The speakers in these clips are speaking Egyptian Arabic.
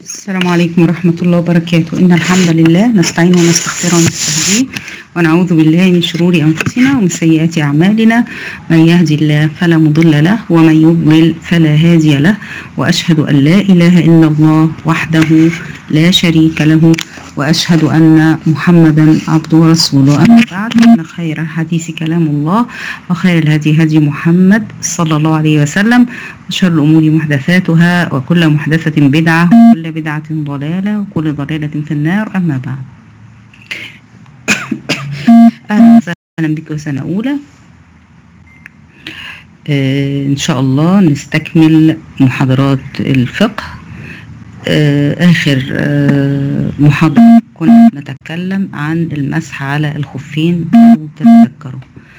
السلام عليكم ورحمة الله وبركاته إن الحمد لله نستعين ونستغفر ونستهديه ونعوذ بالله من شرور أنفسنا ومن سيئات أعمالنا من يهدي الله فلا مضل له ومن يضلل فلا هادي له وأشهد أن لا إله إلا الله وحده لا شريك له وأشهد أن محمدا عبده ورسوله أما بعد فإن خير الحديث كلام الله وخير الهدي هدي محمد صلى الله عليه وسلم وشر الأمور محدثاتها وكل محدثة بدعة وكل بدعة ضلالة وكل ضلالة في النار أما بعد أهلا وسهلا بك سنة أولى آه إن شاء الله نستكمل محاضرات الفقه آه آخر آه محاضرة كنا نتكلم عن المسح على الخفين لو تتذكروا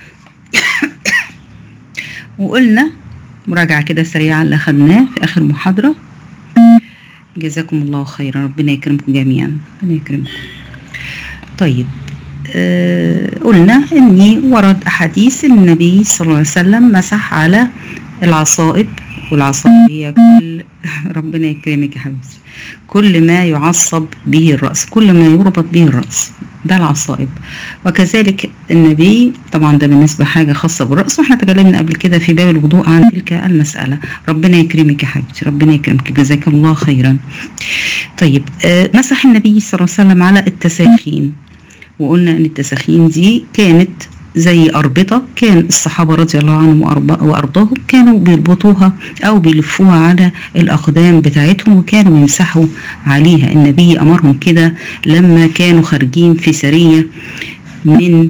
وقلنا مراجعة كده سريعة اللي أخدناه في آخر محاضرة جزاكم الله خيرا ربنا يكرمكم جميعا ربنا يكرمكم طيب آه قلنا اني ورد احاديث النبي صلى الله عليه وسلم مسح على العصائب والعصائب هي كل ربنا يكرمك يا حبيبتي كل ما يعصب به الراس كل ما يربط به الراس ده العصائب وكذلك النبي طبعا ده بالنسبه حاجه خاصه بالراس واحنا تكلمنا قبل كده في باب الوضوء عن تلك المساله ربنا يكرمك يا حبيبتي ربنا يكرمك جزاك الله خيرا طيب آه مسح النبي صلى الله عليه وسلم على التساخين وقلنا ان التساخين دي كانت زي أربطة كان الصحابة رضي الله عنهم وأرضاهم كانوا بيربطوها أو بيلفوها على الأقدام بتاعتهم وكانوا يمسحوا عليها النبي أمرهم كده لما كانوا خارجين في سرية من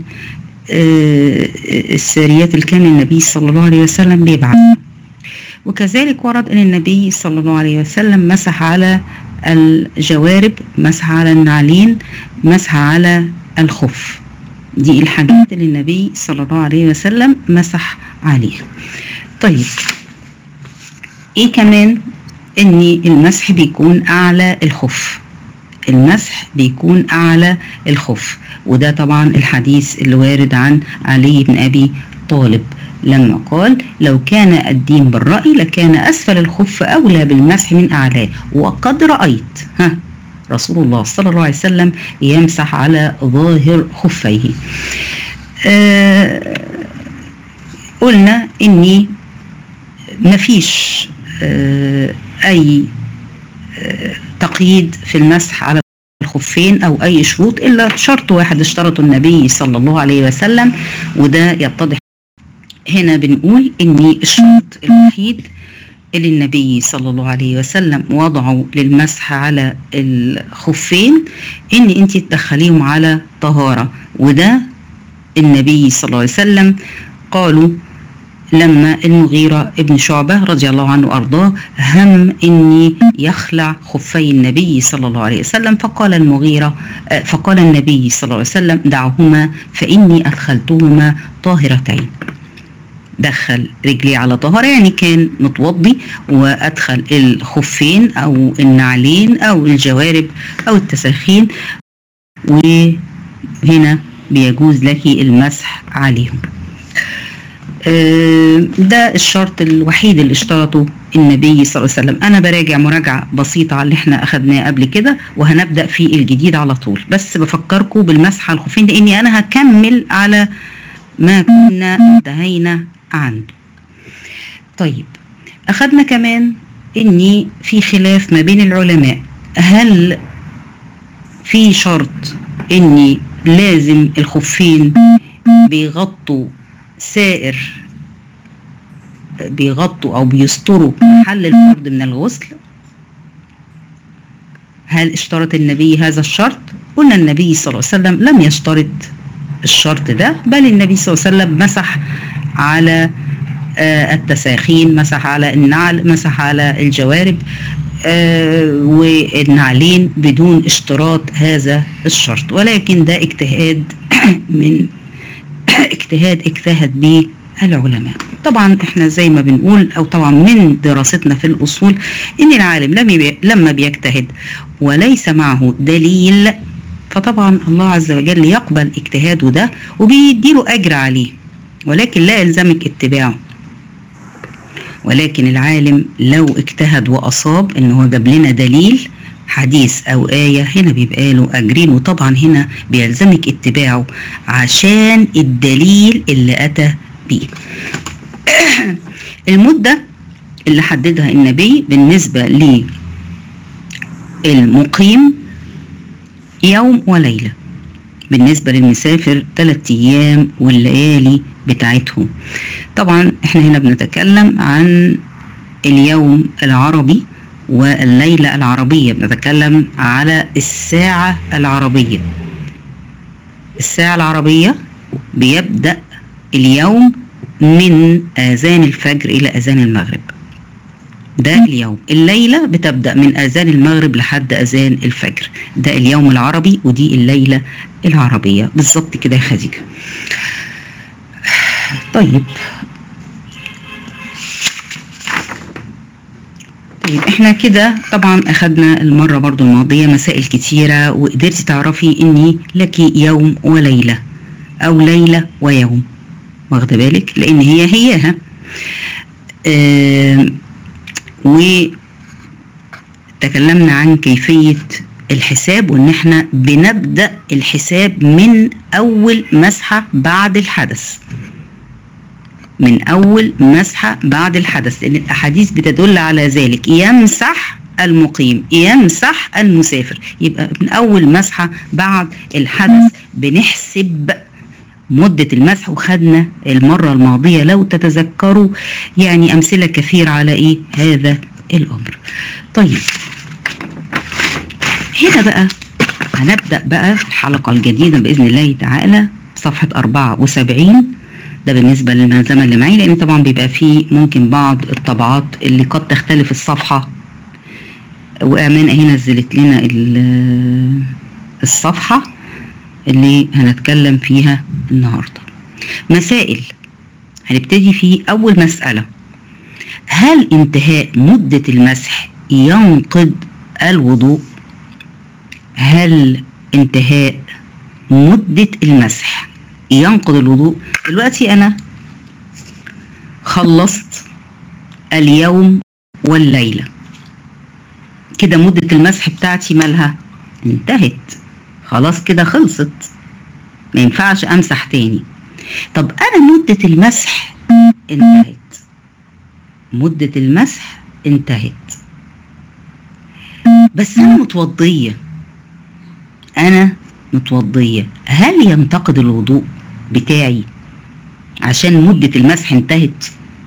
السريات اللي كان النبي صلى الله عليه وسلم بيبعثها وكذلك ورد أن النبي صلى الله عليه وسلم مسح على الجوارب مسح على النعلين مسح على الخف دي الحاجات اللي النبي صلى الله عليه وسلم مسح عليها طيب ايه كمان ان المسح بيكون اعلى الخف المسح بيكون اعلى الخف وده طبعا الحديث اللي وارد عن علي بن ابي طالب لما قال لو كان الدين بالرأي لكان أسفل الخف أولى بالمسح من أعلاه وقد رأيت ها رسول الله صلى الله عليه وسلم يمسح على ظاهر خفيه آه قلنا اني مفيش آه اي آه تقييد في المسح على الخفين او اي شروط الا شرط واحد اشترطه النبي صلى الله عليه وسلم وده يتضح هنا بنقول ان الشرط الوحيد اللي النبي صلى الله عليه وسلم وضعه للمسح على الخفين ان انت تدخليهم على طهارة وده النبي صلى الله عليه وسلم قالوا لما المغيرة ابن شعبة رضي الله عنه وأرضاه هم إني يخلع خفي النبي صلى الله عليه وسلم فقال المغيرة فقال النبي صلى الله عليه وسلم دعهما فإني أدخلتهما طاهرتين دخل رجلي على طهارة يعني كان متوضي وأدخل الخفين أو النعلين أو الجوارب أو التساخين وهنا بيجوز لك المسح عليهم ده الشرط الوحيد اللي اشترطه النبي صلى الله عليه وسلم انا براجع مراجعه بسيطه على اللي احنا اخدناه قبل كده وهنبدا في الجديد على طول بس بفكركم بالمسح على الخفين لاني انا هكمل على ما كنا انتهينا عنه طيب أخذنا كمان إني في خلاف ما بين العلماء هل في شرط إني لازم الخفين بيغطوا سائر بيغطوا أو بيستروا محل الفرد من الغسل هل اشترط النبي هذا الشرط قلنا النبي صلى الله عليه وسلم لم يشترط الشرط ده بل النبي صلى الله عليه وسلم مسح على آه التساخين مسح على النعل مسح على الجوارب آه والنعلين بدون اشتراط هذا الشرط ولكن ده اجتهاد من اجتهاد اجتهد به العلماء طبعا احنا زي ما بنقول او طبعا من دراستنا في الاصول ان العالم لم لما بيجتهد وليس معه دليل فطبعا الله عز وجل يقبل اجتهاده ده وبيديله اجر عليه ولكن لا يلزمك اتباعه ولكن العالم لو اجتهد واصاب ان هو جاب لنا دليل حديث او آية هنا بيبقى له اجرين وطبعا هنا بيلزمك اتباعه عشان الدليل اللي اتى بيه المدة اللي حددها النبي بالنسبة للمقيم يوم وليلة بالنسبة للمسافر ثلاثة أيام والليالي بتاعتهم طبعا احنا هنا بنتكلم عن اليوم العربي والليلة العربية بنتكلم على الساعة العربية الساعة العربية بيبدأ اليوم من آذان الفجر إلى آذان المغرب ده اليوم الليلة بتبدأ من آذان المغرب لحد آذان الفجر ده اليوم العربي ودي الليلة العربية بالظبط كده يا خديجة طيب طيب احنا كده طبعا اخدنا المرة برضو الماضية مسائل كتيرة وقدرتي تعرفي اني لك يوم وليلة او ليلة ويوم واخده بالك لان هي هياها آه وتكلمنا عن كيفية الحساب وان احنا بنبدأ الحساب من اول مسحة بعد الحدث من اول مسحة بعد الحدث لان الاحاديث بتدل على ذلك يمسح المقيم يمسح المسافر يبقى من اول مسحة بعد الحدث بنحسب مدة المسح وخدنا المرة الماضية لو تتذكروا يعني أمثلة كثيرة على إيه هذا الأمر طيب هنا بقى هنبدأ بقى الحلقة الجديدة بإذن الله تعالى صفحة 74 ده بالنسبة للملزمة اللي معي لأن طبعا بيبقى فيه ممكن بعض الطبعات اللي قد تختلف الصفحة وأمانة هنا نزلت لنا الصفحة اللي هنتكلم فيها النهارده مسائل هنبتدي في اول مساله هل انتهاء مده المسح ينقض الوضوء هل انتهاء مده المسح ينقض الوضوء دلوقتي انا خلصت اليوم والليله كده مده المسح بتاعتي مالها انتهت خلاص كده خلصت ما ينفعش امسح تاني طب انا مدة المسح انتهت مدة المسح انتهت بس انا متوضية انا متوضية هل ينتقد الوضوء بتاعي عشان مدة المسح انتهت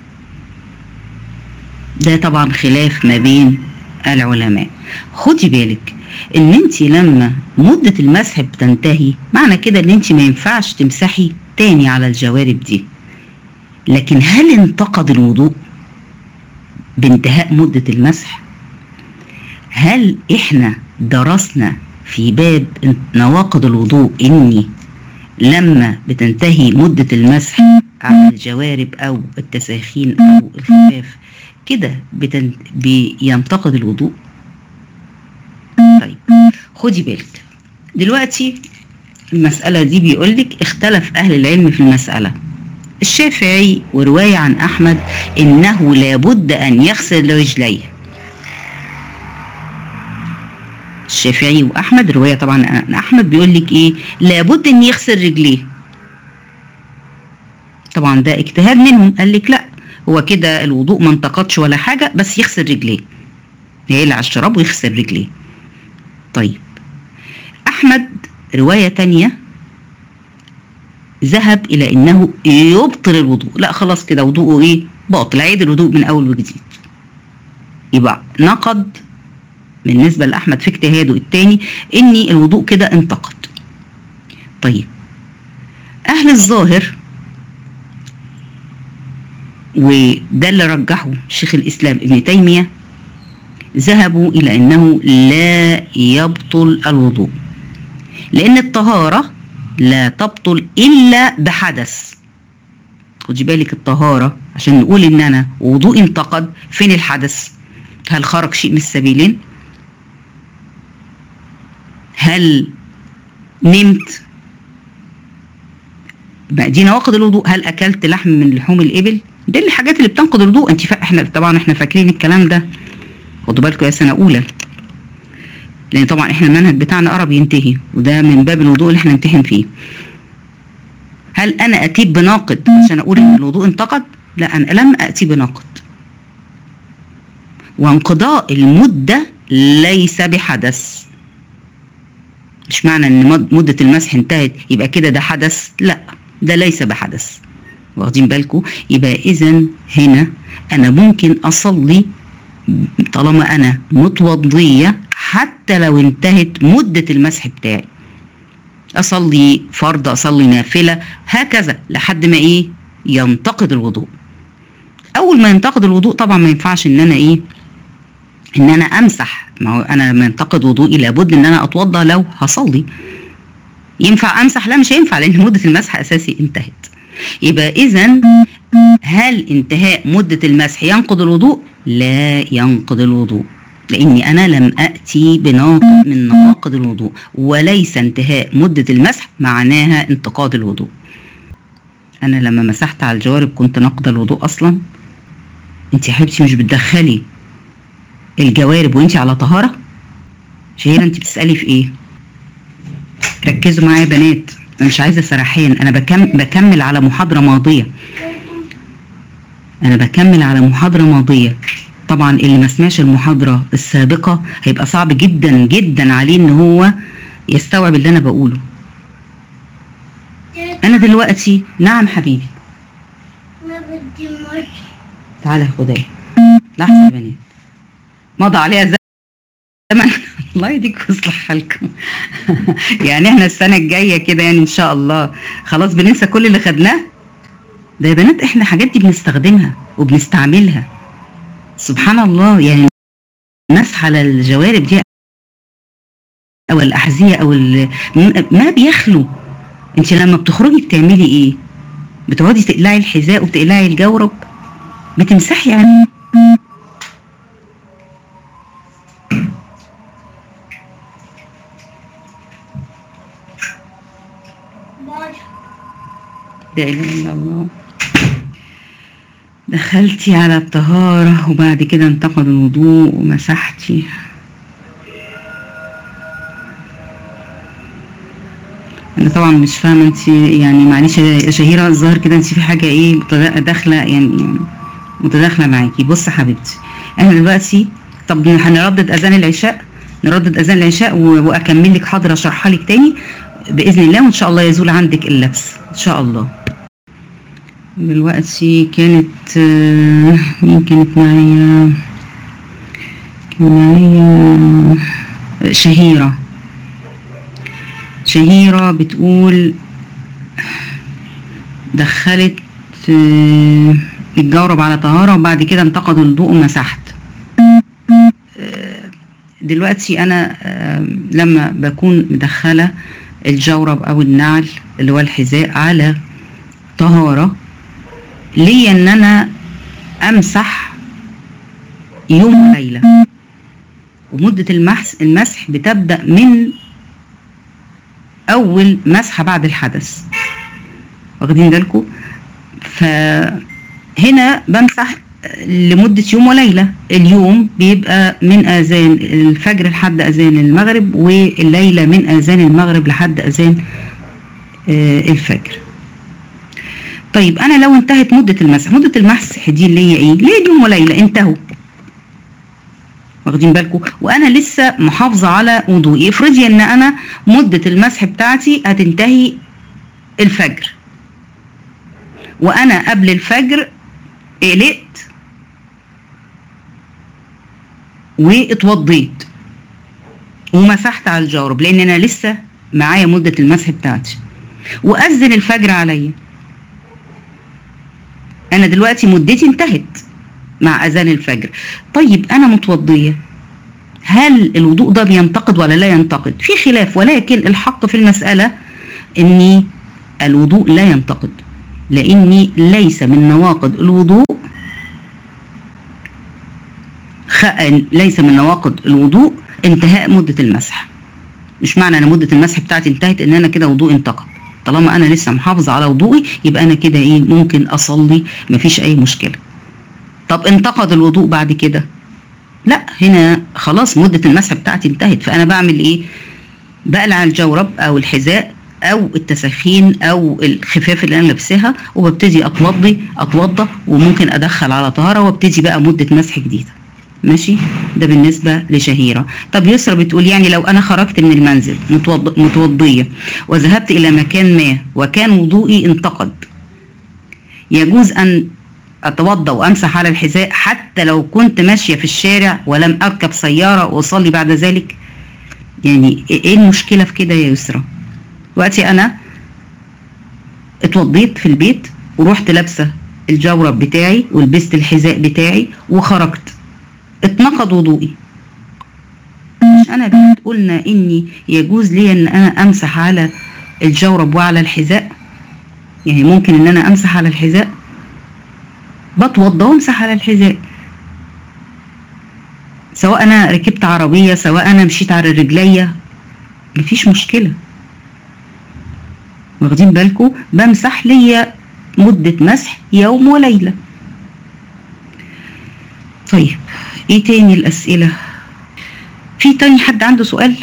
ده طبعا خلاف ما بين العلماء خدي بالك ان انت لما مدة المسح بتنتهي معنى كده ان انت ما ينفعش تمسحي تاني على الجوارب دي لكن هل انتقد الوضوء بانتهاء مدة المسح هل احنا درسنا في باب نواقض الوضوء اني لما بتنتهي مدة المسح على الجوارب او التساخين او الخفاف كده بتن... بينتقد الوضوء طيب خدي بالك دلوقتي المسألة دي بيقولك اختلف أهل العلم في المسألة الشافعي ورواية عن أحمد إنه لابد أن يغسل رجليه الشافعي وأحمد رواية طبعا عن أحمد بيقول لك إيه لابد أن يغسل رجليه طبعا ده اجتهاد منهم قال لك لا هو كده الوضوء ما انتقدش ولا حاجة بس يغسل رجليه يقلع الشراب ويغسل رجليه طيب أحمد رواية تانية ذهب إلى أنه يبطل الوضوء لا خلاص كده وضوءه إيه باطل عيد الوضوء من أول وجديد يبقى نقد بالنسبة لأحمد في اجتهاده التاني إن الوضوء كده انتقد طيب أهل الظاهر وده اللي رجحه شيخ الإسلام ابن تيمية ذهبوا إلى أنه لا يبطل الوضوء لأن الطهارة لا تبطل إلا بحدث خدي بالك الطهارة عشان نقول إن أنا وضوء انتقد فين الحدث هل خرج شيء من السبيلين هل نمت بقى دي نواقض الوضوء هل أكلت لحم من لحوم الإبل دي الحاجات اللي بتنقض الوضوء انت فا... احنا طبعا احنا فاكرين الكلام ده خدوا بالكم يا سنه اولى لان طبعا احنا المنهج بتاعنا قرب ينتهي وده من باب الوضوء اللي احنا نمتحن فيه هل انا اتيب بناقد عشان اقول ان الوضوء انتقد لا انا لم اتي بناقد وانقضاء المده ليس بحدث مش معنى ان مد- مده المسح انتهت يبقى كده ده حدث لا ده ليس بحدث واخدين بالكم يبقى اذا هنا انا ممكن اصلي طالما انا متوضيه حتى لو انتهت مده المسح بتاعي اصلي فرض اصلي نافله هكذا لحد ما ايه ينتقد الوضوء اول ما ينتقد الوضوء طبعا ما ينفعش ان انا ايه ان انا امسح ما هو انا لما ينتقد وضوئي لابد ان انا اتوضا لو هصلي ينفع امسح لا مش هينفع لان مده المسح اساسي انتهت يبقى اذا هل انتهاء مده المسح ينقض الوضوء لا ينقض الوضوء لاني انا لم اتي بناقض من نواقض الوضوء وليس انتهاء مده المسح معناها انتقاد الوضوء انا لما مسحت على الجوارب كنت ناقضه الوضوء اصلا انت يا حبيبتي مش بتدخلي الجوارب وانت على طهاره شهيرة انت بتسالي في ايه ركزوا معايا يا بنات انا مش عايزه سرحان انا بكم بكمل على محاضره ماضيه انا بكمل على محاضره ماضيه طبعا اللي ما سمعش المحاضره السابقه هيبقى صعب جدا جدا عليه ان هو يستوعب اللي انا بقوله انا دلوقتي نعم حبيبي ما بدي مش تعالى يا خدايا لحظه يا بنات مضى عليها زمن الله يديك ويصلح حالكم يعني احنا السنه الجايه كده يعني ان شاء الله خلاص بننسى كل اللي خدناه ده يا بنات احنا الحاجات دي بنستخدمها وبنستعملها سبحان الله يعني المسح على الجوارب دي او الاحذيه او ال- م- ما بيخلو انت لما بتخرجي بتعملي ايه بتقعدي تقلعي الحذاء وتقلعي الجورب بتمسحي يعني باش لا اله الا الله دخلتي على الطهارة وبعد كده انتقد الوضوء ومسحتي انا طبعا مش فاهمة انت يعني معلش يا شهيرة الظاهر كده انت في حاجة ايه متدا- داخلة يعني متداخلة معاكي بصي يا حبيبتي احنا دلوقتي طب هنردد اذان العشاء نردد اذان العشاء و- واكمل لك حاضر اشرحها لك تاني باذن الله وان شاء الله يزول عندك اللبس ان شاء الله دلوقتي كانت آه، مين كانت معايا كان معايا شهيرة شهيرة بتقول دخلت آه، الجورب على طهارة وبعد كده انتقد الضوء ومسحت آه، دلوقتي أنا آه، لما بكون مدخلة الجورب أو النعل اللي هو الحذاء على طهارة ليا ان انا امسح يوم وليله ومده المحس المسح بتبدا من اول مسحه بعد الحدث واخدين بالكم فهنا بمسح لمدة يوم وليلة اليوم بيبقى من أذان الفجر لحد أذان المغرب والليلة من أذان المغرب لحد أذان آه، الفجر طيب انا لو انتهت مده المسح مده المسح دي اللي هي ايه ليه يوم وليله انتهوا واخدين بالكم وانا لسه محافظه على وضوئي افرضي ان انا مده المسح بتاعتي هتنتهي الفجر وانا قبل الفجر قلقت واتوضيت ومسحت على الجورب لان انا لسه معايا مده المسح بتاعتي واذن الفجر عليا انا دلوقتي مدتي انتهت مع اذان الفجر طيب انا متوضيه هل الوضوء ده بينتقد ولا لا ينتقد في خلاف ولكن الحق في المساله اني الوضوء لا ينتقد لاني ليس من نواقض الوضوء خ... ليس من نواقض الوضوء انتهاء مده المسح مش معنى انا مده المسح بتاعتي انتهت ان انا كده وضوء انتقد طالما انا لسه محافظه على وضوئي يبقى انا كده ايه ممكن اصلي مفيش اي مشكله طب انتقد الوضوء بعد كده لا هنا خلاص مدة المسح بتاعتي انتهت فأنا بعمل إيه؟ بقلع الجورب أو الحذاء أو التسخين أو الخفاف اللي أنا لابساها وببتدي أتوضي أتوضى وممكن أدخل على طهارة وابتدي بقى مدة مسح جديدة ماشي ده بالنسبة لشهيرة طب يسرى بتقول يعني لو أنا خرجت من المنزل متوض- متوضية وذهبت إلى مكان ما وكان وضوئي انتقد يجوز أن أتوضأ وأمسح على الحذاء حتى لو كنت ماشية في الشارع ولم أركب سيارة وأصلي بعد ذلك يعني إيه المشكلة في كده يا يسرى وقتي أنا اتوضيت في البيت ورحت لابسة الجورب بتاعي ولبست الحذاء بتاعي وخرجت اتنقض وضوئي مش انا بنت قلنا اني يجوز لي ان انا امسح على الجورب وعلى الحذاء يعني ممكن ان انا امسح على الحذاء بتوضى وامسح على الحذاء سواء انا ركبت عربية سواء انا مشيت على رجليا مفيش مشكلة واخدين بالكم بمسح ليا مدة مسح يوم وليلة طيب ايه تاني الاسئلة في تاني حد عنده سؤال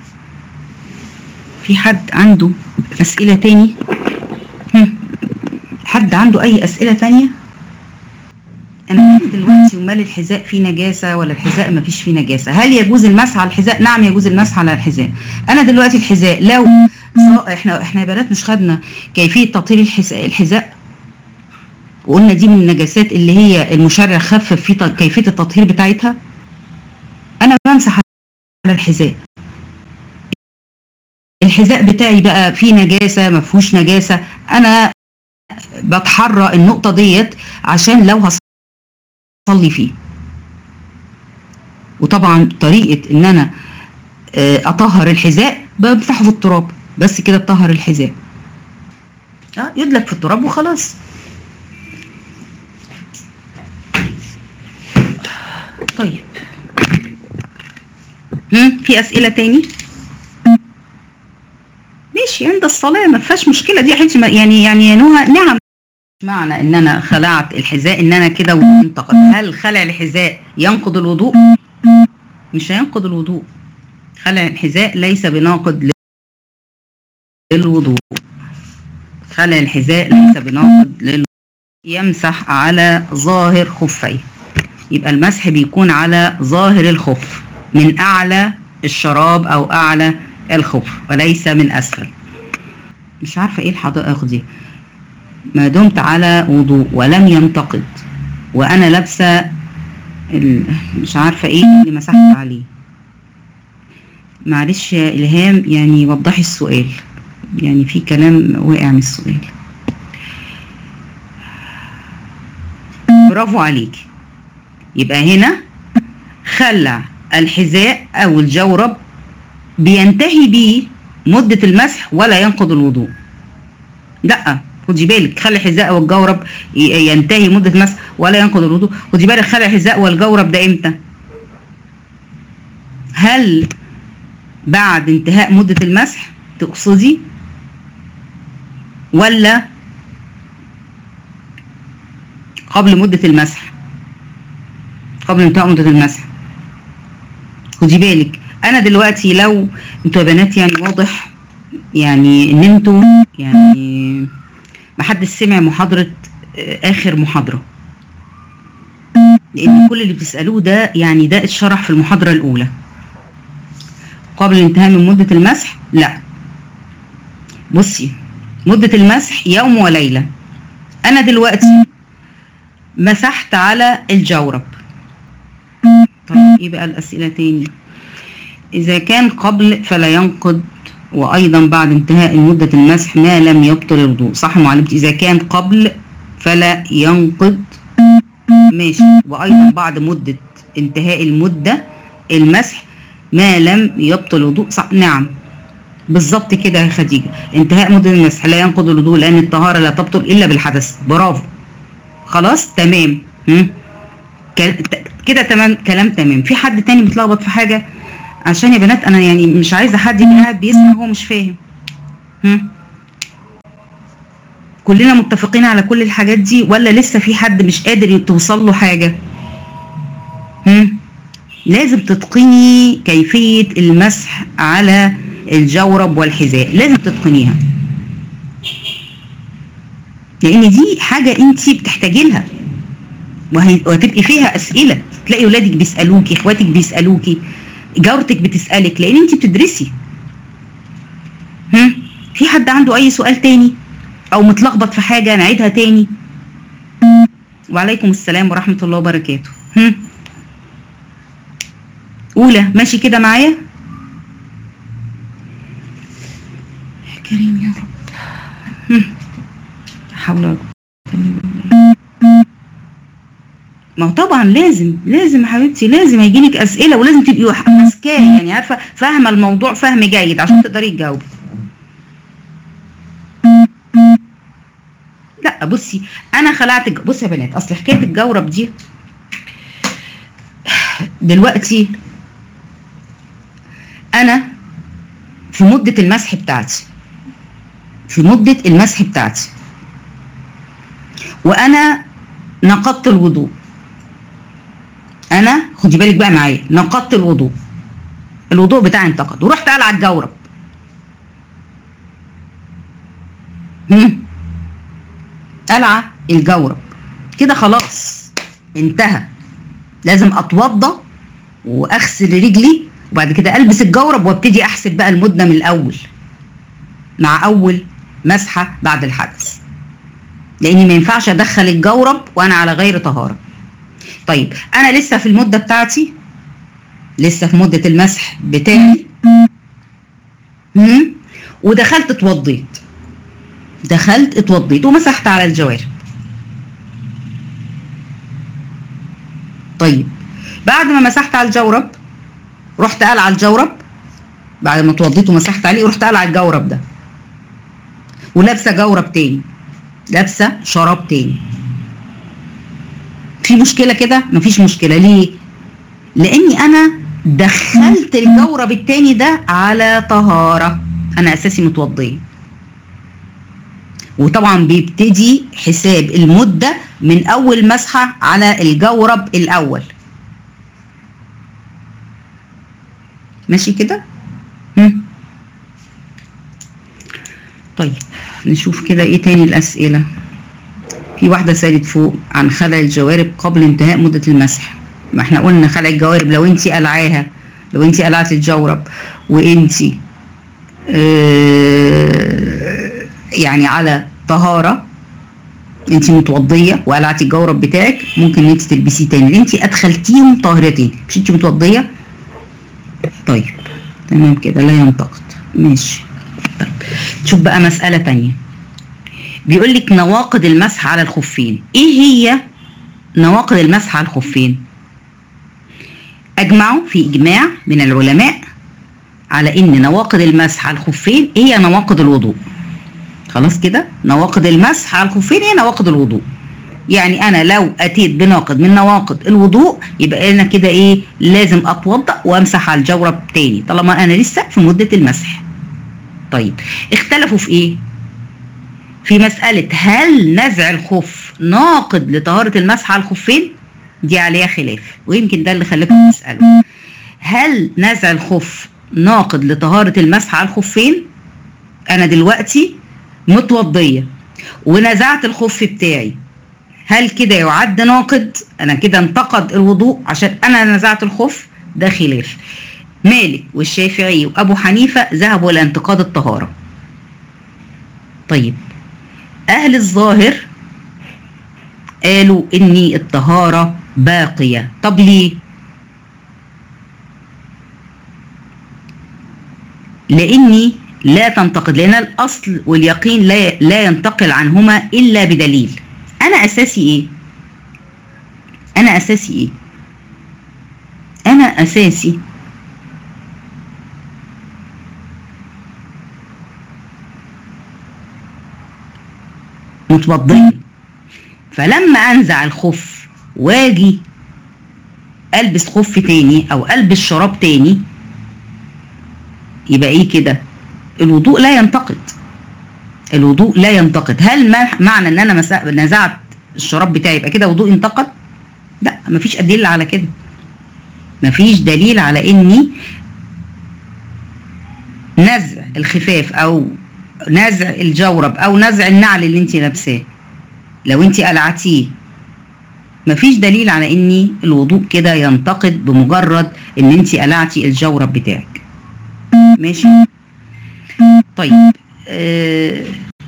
في حد عنده اسئلة تاني هم. حد عنده اي اسئلة تانية انا فاهم دلوقتي ومال الحذاء فيه نجاسة ولا الحذاء ما فيش فيه نجاسة هل يجوز المسح على الحذاء نعم يجوز المسح على الحذاء انا دلوقتي الحذاء لو سواء احنا احنا يا بنات مش خدنا كيفية تطهير الحذاء الحذاء وقلنا دي من النجاسات اللي هي المشرع خفف في ت- كيفية التطهير بتاعتها انا بمسح على الحذاء الحذاء بتاعي بقى فيه نجاسة ما فيهوش نجاسة انا بتحرى النقطة ديت عشان لو هصلي فيه وطبعا طريقة ان انا آه، اطهر الحذاء بمسحه في التراب بس كده اطهر الحذاء اه يدلك في التراب وخلاص طيب هم في اسئله تاني ماشي عند الصلاه ما فيهاش مشكله دي يا حبيبتي ما- يعني يعني يا نهى نعم معنى ان انا خلعت الحذاء ان انا كده وانتقد هل خلع الحذاء ينقض الوضوء مش هينقض الوضوء خلع الحذاء ليس بناقض للوضوء خلع الحذاء ليس بناقض للوضوء يمسح على ظاهر خفيه يبقى المسح بيكون على ظاهر الخف من اعلى الشراب او اعلى الخف وليس من اسفل مش عارفه ايه الحدائق دي ما دمت على وضوء ولم ينتقد وانا لابسه ال- مش عارفه ايه اللي مسحت عليه معلش يا الهام يعني وضحي السؤال يعني في كلام واقع من السؤال برافو عليكي يبقى هنا خلع الحذاء او الجورب بينتهي بيه مدة المسح ولا ينقض الوضوء لا خدي بالك خلع الحذاء او الجورب ي- ينتهي مدة المسح ولا ينقض الوضوء خدي بالك خلع الحذاء والجورب ده امتى هل بعد انتهاء مدة المسح تقصدي ولا قبل مدة المسح قبل انتهاء مدة المسح خدي بالك انا دلوقتي لو انتوا يا بنات يعني واضح يعني ان انتوا يعني ما حدش سمع محاضرة آه، اخر محاضرة لان كل اللي بتسألوه ده يعني ده اتشرح في المحاضرة الاولى قبل الانتهاء من مدة المسح لا بصي مدة المسح يوم وليلة انا دلوقتي مسحت على الجورب طيب ايه بقى الاسئله تاني اذا كان قبل فلا ينقض وايضا بعد انتهاء مده المسح ما لم يبطل الوضوء صح يا معلمتي اذا كان قبل فلا ينقض ماشي وايضا بعد مده انتهاء المده المسح ما لم يبطل الوضوء صح نعم بالظبط كده يا خديجه انتهاء مده المسح لا ينقض الوضوء لان الطهاره لا تبطل الا بالحدث برافو خلاص تمام هم؟ كل- ت- كده تمام كلام تمام في حد تاني متلخبط في حاجه عشان يا بنات انا يعني مش عايزه حد يبقى قاعد بيسمع وهو مش فاهم هم؟ كلنا متفقين على كل الحاجات دي ولا لسه في حد مش قادر توصل له حاجه هم؟ لازم تتقني كيفية المسح على الجورب والحذاء لازم تتقنيها لان دي حاجة انت بتحتاجي لها وهي- وهتبقي فيها اسئلة تلاقي ولادك بيسألوكي اخواتك بيسألوكي جارتك بتسألك لان انت بتدرسي هم؟ في حد عنده اي سؤال تاني او متلخبط في حاجة نعيدها تاني وعليكم السلام ورحمة الله وبركاته هم؟ أولى ماشي كده معايا يا كريم يا رب هم. لا حول ولا قوة إلا بالله. ما هو طبعا لازم لازم يا حبيبتي لازم هيجيلك اسئله ولازم تبقي ماسكاه يعني عارفه فاهمه الموضوع فهم جيد عشان تقدري تجاوبي لا بصي انا خلعت الج- بصي يا بنات اصل حكايه الجورب دي دلوقتي انا في مده المسح بتاعتي في مده المسح بتاعتي وانا نقضت الوضوء انا خدي بالك بقى معايا نقضت الوضوء الوضوء بتاعي انتقد ورحت قلع الجورب هم؟ قلعه الجورب كده خلاص انتهى لازم اتوضى واغسل رجلي وبعد كده البس الجورب وابتدي احسب بقى المده من الاول مع اول مسحه بعد الحدث لاني ما ينفعش ادخل الجورب وانا على غير طهاره طيب انا لسه في المده بتاعتي لسه في مده المسح بتاعي مم؟ ودخلت اتوضيت دخلت اتوضيت ومسحت على الجوارب طيب بعد ما مسحت على الجورب رحت قلع الجورب بعد ما اتوضيت ومسحت عليه رحت قلع الجورب ده ولابسه جورب تاني لابسه شراب تاني في مشكله كده مفيش مشكله ليه لاني انا دخلت الجورب التاني ده على طهاره انا اساسي متوضيه وطبعا بيبتدي حساب المده من اول مسحه على الجورب الاول ماشي كده هم. طيب نشوف كده ايه تاني الاسئله في واحده سالت فوق عن خلع الجوارب قبل انتهاء مده المسح ما احنا قلنا خلع الجوارب لو انت قلعاها لو انت قلعت الجورب وانت اه يعني على طهاره انت متوضيه وقلعتي الجورب بتاعك ممكن انت تلبسيه تاني انت ادخلتيهم طاهرتين مش انت متوضيه طيب تمام كده لا ينتقد ماشي طيب شوف بقى مسألة تانية بيقول لك نواقض المسح على الخفين ايه هي نواقض المسح على الخفين اجمعوا في اجماع من العلماء على ان نواقض المسح على الخفين هي نواقض الوضوء خلاص كده نواقض المسح على الخفين هي نواقض الوضوء يعني انا لو اتيت بناقض من نواقض الوضوء يبقى انا كده ايه لازم اتوضا وامسح على الجورب تاني طالما انا لسه في مده المسح طيب اختلفوا في ايه في مسألة هل نزع الخف ناقض لطهارة المسح على الخفين دي عليها خلاف ويمكن ده اللي خلاكم تسألوا هل نزع الخف ناقض لطهارة المسح على الخفين انا دلوقتي متوضية ونزعت الخف بتاعي هل كده يعد ناقض انا كده انتقد الوضوء عشان انا نزعت الخف ده خلاف مالك والشافعي وابو حنيفه ذهبوا الى انتقاد الطهاره طيب اهل الظاهر قالوا ان الطهاره باقيه طب ليه لاني لا تنتقد لان الاصل واليقين لا لا ينتقل عنهما الا بدليل انا اساسي ايه انا اساسي ايه انا اساسي متوضين فلما انزع الخف واجي البس خف تاني او البس شراب تاني يبقى ايه كده الوضوء لا ينتقد الوضوء لا ينتقد هل ما معنى ان انا مسا... نزعت الشراب بتاعي يبقى كده وضوء انتقد لا مفيش ادله على كده مفيش دليل على اني نزع الخفاف او نزع الجورب او نزع النعل اللي انت لابساه لو انت قلعتيه مفيش دليل على اني الوضوء كده ينتقد بمجرد ان انت قلعتي الجورب بتاعك ماشي طيب آه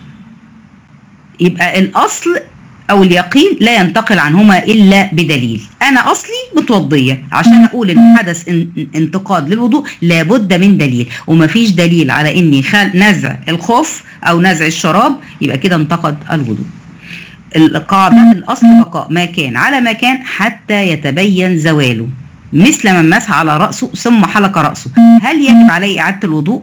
يبقى الاصل او اليقين لا ينتقل عنهما الا بدليل انا اصلي متوضيه عشان اقول ان حدث ان- انتقاد للوضوء لابد من دليل ومفيش دليل على اني خل نزع الخف او نزع الشراب يبقى كده انتقد الوضوء القاعدة الأصل بقاء ما كان على ما كان حتى يتبين زواله مثل من مسح على رأسه ثم حلق رأسه هل يجب عليه إعادة الوضوء؟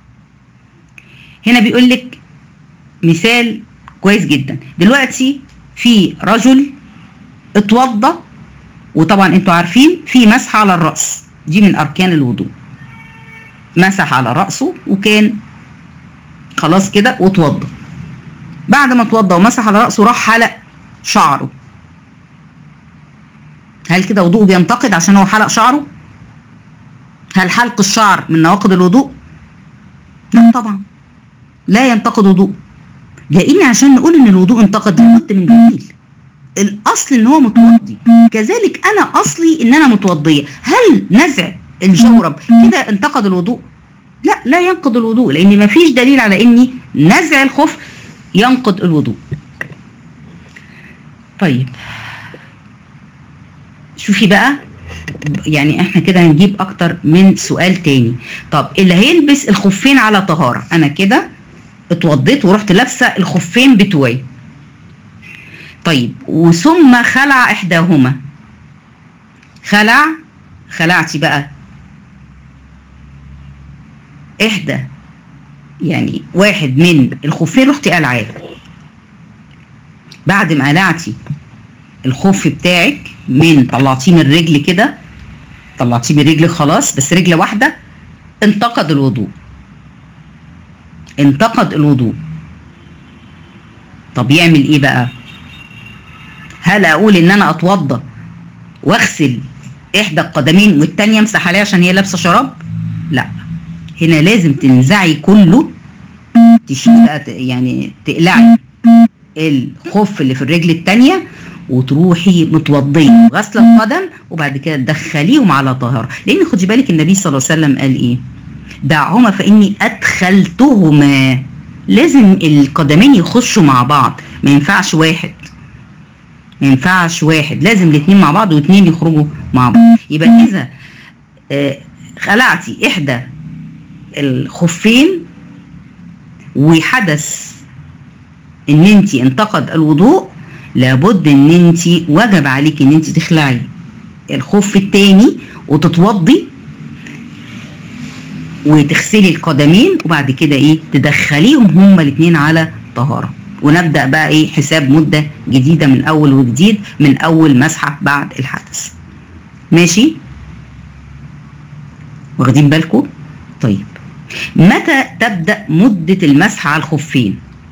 هنا بيقول لك مثال كويس جدا دلوقتي في رجل اتوضى وطبعا انتوا عارفين في مسح على الرأس دي من أركان الوضوء مسح على رأسه وكان خلاص كده واتوضى بعد ما اتوضى ومسح على رأسه راح حلق شعره هل كده وضوءه بينتقد عشان هو حلق شعره؟ هل حلق الشعر من نواقض الوضوء؟ لا طبعا لا ينتقد وضوء لان عشان نقول ان الوضوء انتقد لابد من دليل الاصل ان هو متوضي كذلك انا اصلي ان انا متوضيه هل نزع الجورب كده انتقد الوضوء لا لا ينقض الوضوء لان مفيش دليل على اني نزع الخف ينقض الوضوء طيب شوفي بقى يعني احنا كده هنجيب اكتر من سؤال تاني طب اللي هيلبس الخفين على طهارة انا كده اتوضيت ورحت لابسة الخفين بتوعي طيب وثم خلع احداهما خلع خلعتي بقى احدى يعني واحد من الخفين رحتي قلعاه بعد ما قلعتي الخف بتاعك من طلعتيه من الرجل كده طلعتيه من رجلك خلاص بس رجل واحده انتقد الوضوء انتقد الوضوء طب يعمل ايه بقى هل اقول ان انا اتوضى واغسل احدى القدمين والتانية امسح عليها عشان هي لابسه شراب لا هنا لازم تنزعي كله تشيلي بقى ت- يعني تقلعي الخف اللي في الرجل التانية وتروحي متوضيه غسل القدم وبعد كده تدخليهم على طهاره لان خدي بالك النبي صلى الله عليه وسلم قال ايه دعهما فاني ادخلتهما لازم القدمين يخشوا مع بعض ما ينفعش واحد ما ينفعش واحد لازم الاثنين مع بعض واثنين يخرجوا مع بعض يبقى اذا آه، خلعتي احدى الخفين وحدث ان انت انتقد الوضوء لابد ان انت وجب عليك ان انت تخلعي الخف التاني وتتوضي وتغسلي القدمين وبعد كده ايه تدخليهم هما الاثنين على طهاره ونبدا بقى ايه حساب مده جديده من اول وجديد من اول مسحه بعد الحدث ماشي واخدين بالكم طيب متى تبدا مده المسح على الخفين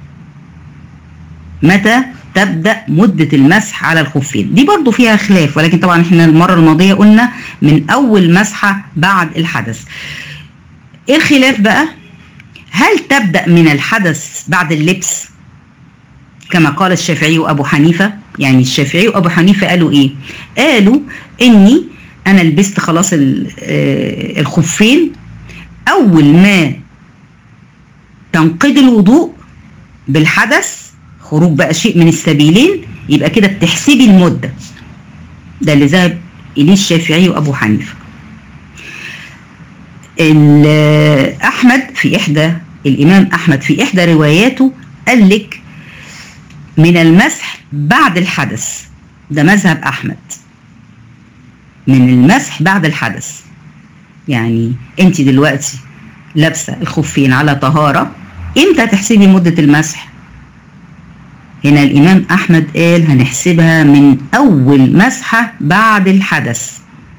متى تبدا مده المسح على الخفين دي برضو فيها خلاف ولكن طبعا احنا المره الماضيه قلنا من اول مسحه بعد الحدث ايه الخلاف بقى هل تبدا من الحدث بعد اللبس كما قال الشافعي وابو حنيفه يعني الشافعي وابو حنيفه قالوا ايه قالوا اني انا لبست خلاص ال- آه، الخفين اول ما تنقضي الوضوء بالحدث خروج بقى شيء من السبيلين يبقى كده بتحسبي المده ده اللي ذهب اليه الشافعي وابو حنيفه ال- احمد في احدى الامام احمد في احدى رواياته قال لك من المسح بعد الحدث ده مذهب احمد من المسح بعد الحدث يعني انت دلوقتي لابسه الخفين على طهاره امتى تحسبي مده المسح هنا الامام احمد قال هنحسبها من اول مسحه بعد الحدث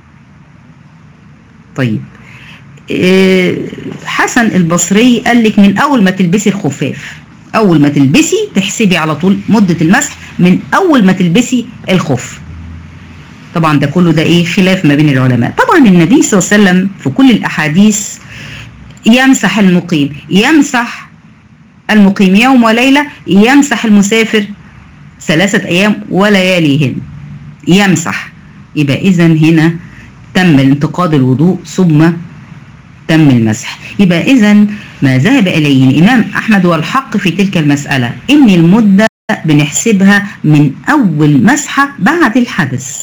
طيب إيه، حسن البصري قال لك من اول ما تلبسي الخفاف اول ما تلبسي تحسبي على طول مده المسح من اول ما تلبسي الخف طبعا ده كله ده ايه خلاف ما بين العلماء طبعا النبي صلى الله عليه وسلم في كل الاحاديث يمسح المقيم يمسح المقيم يوم وليله يمسح المسافر ثلاثه ايام ولياليهن يمسح يبقى اذا هنا تم انتقاد الوضوء ثم تم المسح يبقى اذا ما ذهب اليه الامام احمد والحق في تلك المساله ان المده بنحسبها من اول مسحه بعد الحدث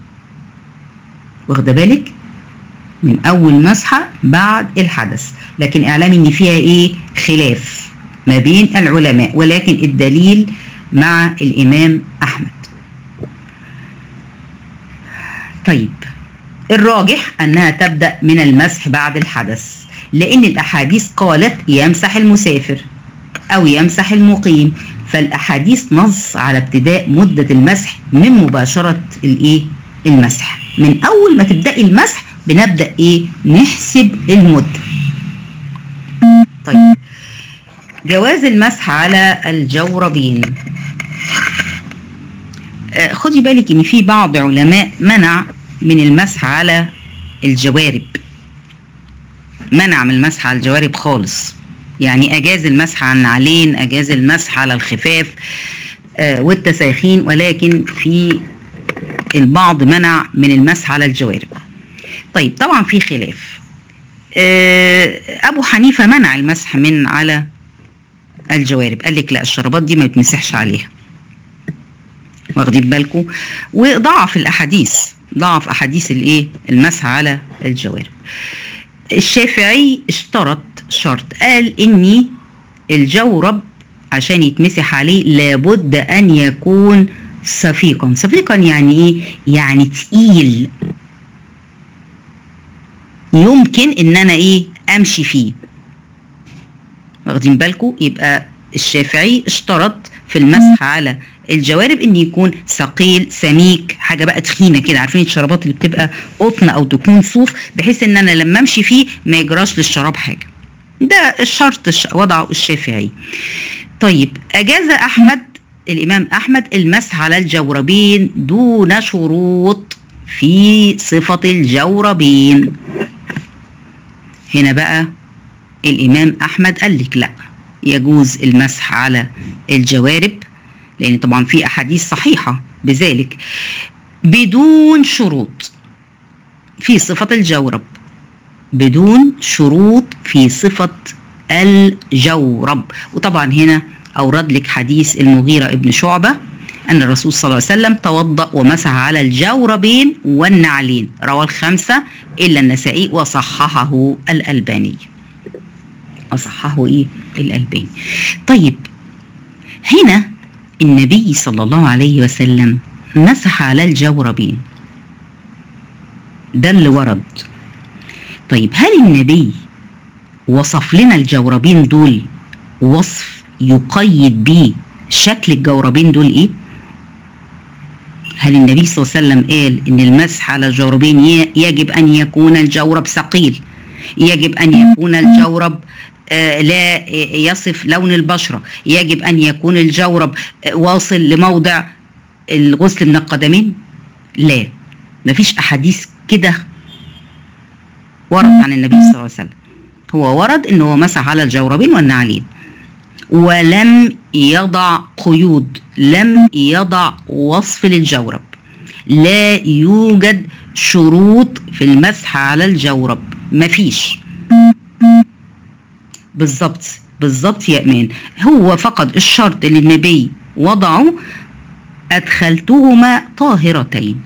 واخده بالك من اول مسحه بعد الحدث لكن اعلام ان فيها ايه خلاف ما بين العلماء ولكن الدليل مع الامام احمد طيب الراجح انها تبدا من المسح بعد الحدث لان الاحاديث قالت يمسح المسافر او يمسح المقيم فالاحاديث نص على ابتداء مده المسح من مباشره الايه المسح من اول ما تبداي المسح بنبدا ايه نحسب المده طيب جواز المسح على الجوربين آه، خدي بالك ان في بعض علماء منع من المسح على الجوارب منع من المسح على الجوارب خالص يعني اجاز المسح على النعلين اجاز المسح على الخفاف آه، والتساخين ولكن في البعض منع من المسح على الجوارب طيب طبعا في خلاف آه، ابو حنيفه منع المسح من على الجوارب قال لك لا الشرابات دي ما يتمسحش عليها واخدين بالكم وضعف الاحاديث ضعف احاديث الايه المسح على الجوارب الشافعي اشترط شرط قال اني الجورب عشان يتمسح عليه لابد ان يكون صفيقا صفيقا يعني ايه يعني تقيل يمكن ان انا ايه امشي فيه واخدين بالكم يبقى الشافعي اشترط في المسح على الجوارب ان يكون ثقيل سميك حاجه بقى تخينه كده عارفين الشرابات اللي بتبقى قطن او تكون صوف بحيث ان انا لما امشي فيه ما يجراش للشراب حاجه ده الشرط الش- وضعه الشافعي طيب اجاز احمد الامام احمد المسح على الجوربين دون شروط في صفه الجوربين هنا بقى الامام احمد قال لك لا يجوز المسح على الجوارب لان طبعا في احاديث صحيحه بذلك بدون شروط في صفه الجورب بدون شروط في صفه الجورب وطبعا هنا اورد لك حديث المغيره ابن شعبه ان الرسول صلى الله عليه وسلم توضا ومسح على الجوربين والنعلين رواه الخمسه الا النسائي وصححه الالباني أصححه إيه الألباني طيب هنا النبي صلى الله عليه وسلم مسح على الجوربين ده اللي ورد طيب هل النبي وصف لنا الجوربين دول وصف يقيد بيه شكل الجوربين دول ايه هل النبي صلى الله عليه وسلم قال ان المسح على الجوربين ي- يجب ان يكون الجورب ثقيل يجب ان يكون الجورب آه، لا يصف لون البشره يجب ان يكون الجورب آه، واصل لموضع الغسل من القدمين لا مفيش احاديث كده ورد عن النبي صلى الله عليه وسلم هو ورد انه هو مسح على الجوربين والنعلين ولم يضع قيود لم يضع وصف للجورب لا يوجد شروط في المسح على الجورب مفيش بالظبط بالظبط يا امان هو فقط الشرط اللي النبي وضعه ادخلتهما طاهرتين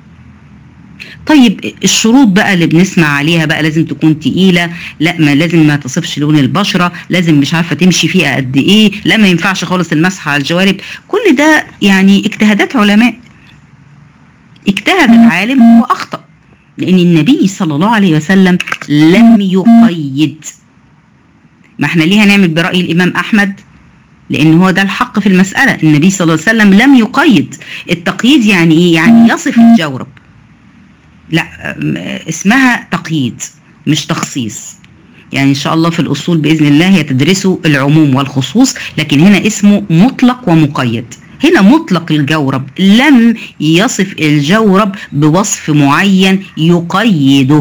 طيب الشروط بقى اللي بنسمع عليها بقى لازم تكون تقيله لا ما لازم ما تصفش لون البشره لازم مش عارفه تمشي فيها قد ايه لا ما ينفعش خالص المسح على الجوارب كل ده يعني اجتهادات علماء اجتهد العالم واخطا لان النبي صلى الله عليه وسلم لم يقيد ما احنا ليه هنعمل براي الامام احمد لان هو ده الحق في المساله النبي صلى الله عليه وسلم لم يقيد التقييد يعني ايه يعني يصف الجورب لا أم، اسمها تقييد مش تخصيص يعني ان شاء الله في الاصول باذن الله هتدرسوا العموم والخصوص لكن هنا اسمه مطلق ومقيد هنا مطلق الجورب لم يصف الجورب بوصف معين يقيده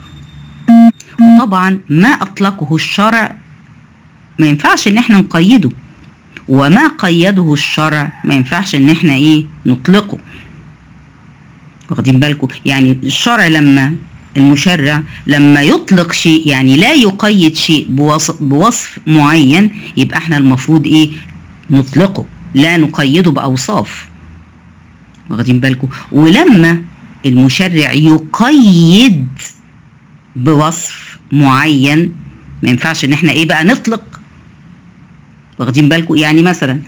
وطبعا ما اطلقه الشرع ما ينفعش ان احنا نقيده وما قيده الشرع ما ينفعش ان احنا ايه نطلقه واخدين بالكم يعني الشرع لما المشرع لما يطلق شيء يعني لا يقيد شيء بوصف, بوصف معين يبقى احنا المفروض ايه نطلقه لا نقيده باوصاف واخدين بالكم ولما المشرع يقيد بوصف معين ما ينفعش ان احنا ايه بقى نطلق واخدين بالكم يعني مثلا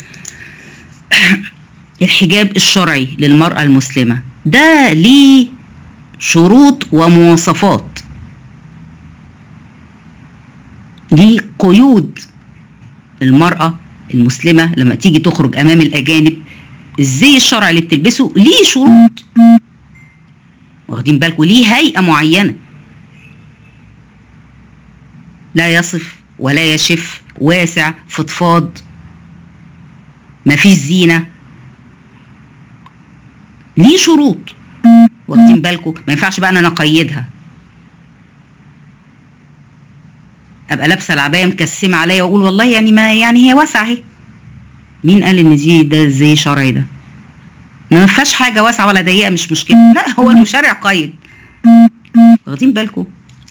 الحجاب الشرعي للمرأة المسلمة ده ليه شروط ومواصفات ليه قيود المرأة المسلمة لما تيجي تخرج أمام الأجانب الزي الشرعي اللي بتلبسه ليه شروط واخدين بالكم ليه هيئة معينة لا يصف ولا يشف واسع فضفاض مفيش زينة ليه شروط واخدين بالكم ما ينفعش بقى انا اقيدها ابقى لابسه العبايه مكسمه عليا واقول والله يعني ما يعني هي واسعه اهي مين قال ان دي ده زي شرعي ده ما فيهاش حاجه واسعه ولا ضيقه مش مشكله لا هو المشرع قيد واخدين بالكم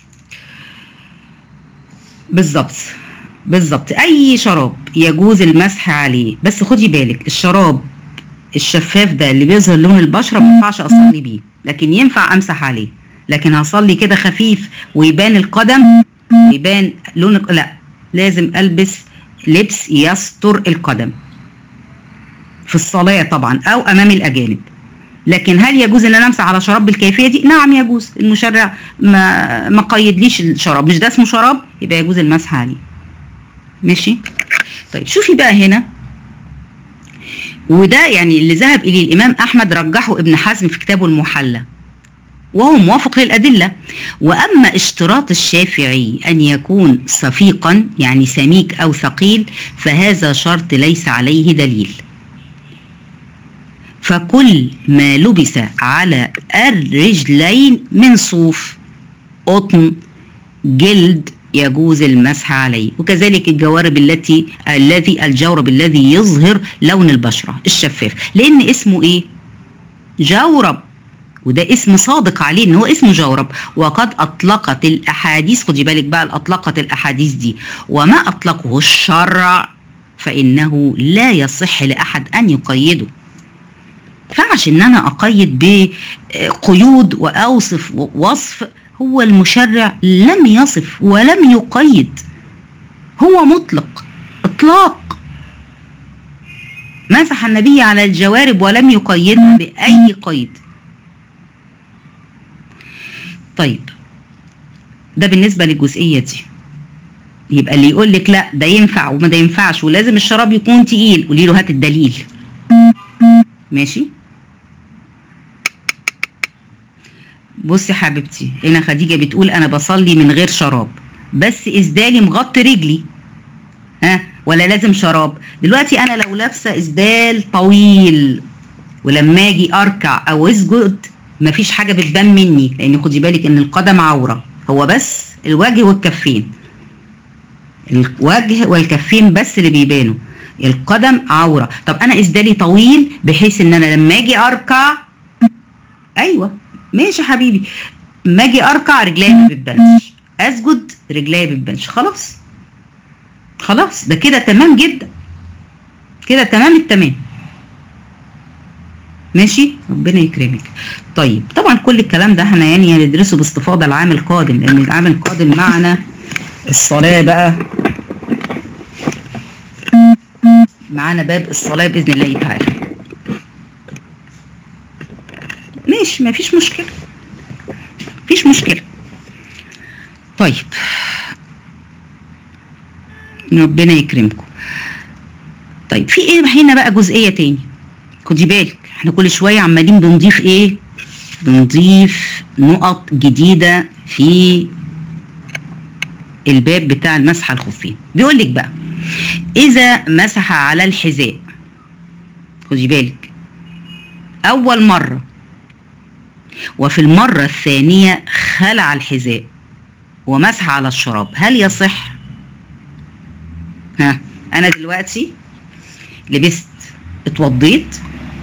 بالظبط بالظبط اي شراب يجوز المسح عليه بس خدي بالك الشراب الشفاف ده اللي بيظهر لون البشره ما ينفعش اصلي بيه لكن ينفع امسح عليه لكن هصلي كده خفيف ويبان القدم يبان لون لا لازم البس لبس يستر القدم في الصلاه طبعا او امام الاجانب لكن هل يجوز ان انا امسح على شراب بالكيفيه دي نعم يجوز المشرع ما ما قيدليش الشراب مش ده اسمه شراب يبقى يجوز المسح عليه ماشي طيب شوفي بقى هنا وده يعني اللي ذهب اليه الامام احمد رجحه ابن حزم في كتابه المحلى وهو موافق للأدلة وأما اشتراط الشافعي أن يكون صفيقا يعني سميك أو ثقيل فهذا شرط ليس عليه دليل فكل ما لبس على الرجلين من صوف قطن جلد يجوز المسح عليه وكذلك الجوارب التي الذي الجورب الذي يظهر لون البشرة الشفاف لأن اسمه إيه؟ جورب وده اسم صادق عليه ان هو اسمه جورب وقد اطلقت الاحاديث خدي بالك بقى اطلقت الاحاديث دي وما اطلقه الشرع فانه لا يصح لاحد ان يقيده ينفعش ان انا اقيد بقيود واوصف وصف هو المشرع لم يصف ولم يقيد هو مطلق اطلاق مسح النبي على الجوارب ولم يقيدها باي قيد طيب ده بالنسبه للجزئيه دي يبقى اللي يقول لك لا ده ينفع وما ده ينفعش ولازم الشراب يكون تقيل قولي له هات الدليل ماشي بصي حبيبتي هنا خديجه بتقول انا بصلي من غير شراب بس اسدالي مغطي رجلي ها ولا لازم شراب دلوقتي انا لو لابسه اسدال طويل ولما اجي اركع او اسجد مفيش حاجه بتبان مني لان خدي بالك ان القدم عوره هو بس الوجه والكفين الوجه والكفين بس اللي بيبانوا القدم عوره طب انا اسدالي طويل بحيث ان انا لما اجي اركع ايوه ماشي حبيبي ما اجي اركع رجليا ما بتبانش اسجد رجليا ما بتبانش خلاص خلاص ده كده تمام جدا كده تمام التمام ماشي ربنا يكرمك طيب طبعا كل الكلام ده احنا يعني هندرسه باستفاضه العام القادم لان العام القادم معنا الصلاه بقى معانا باب الصلاه باذن الله تعالى ماشي مفيش مشكله مفيش مشكله طيب ربنا يكرمكم طيب في ايه هنا بقى جزئيه تاني خدي بالك احنا كل شويه عمالين بنضيف ايه بنضيف نقط جديده في الباب بتاع المسح الخفين بيقول لك بقى اذا مسح على الحذاء خدي بالك اول مره وفي المره الثانيه خلع الحذاء ومسح على الشراب هل يصح ها انا دلوقتي لبست اتوضيت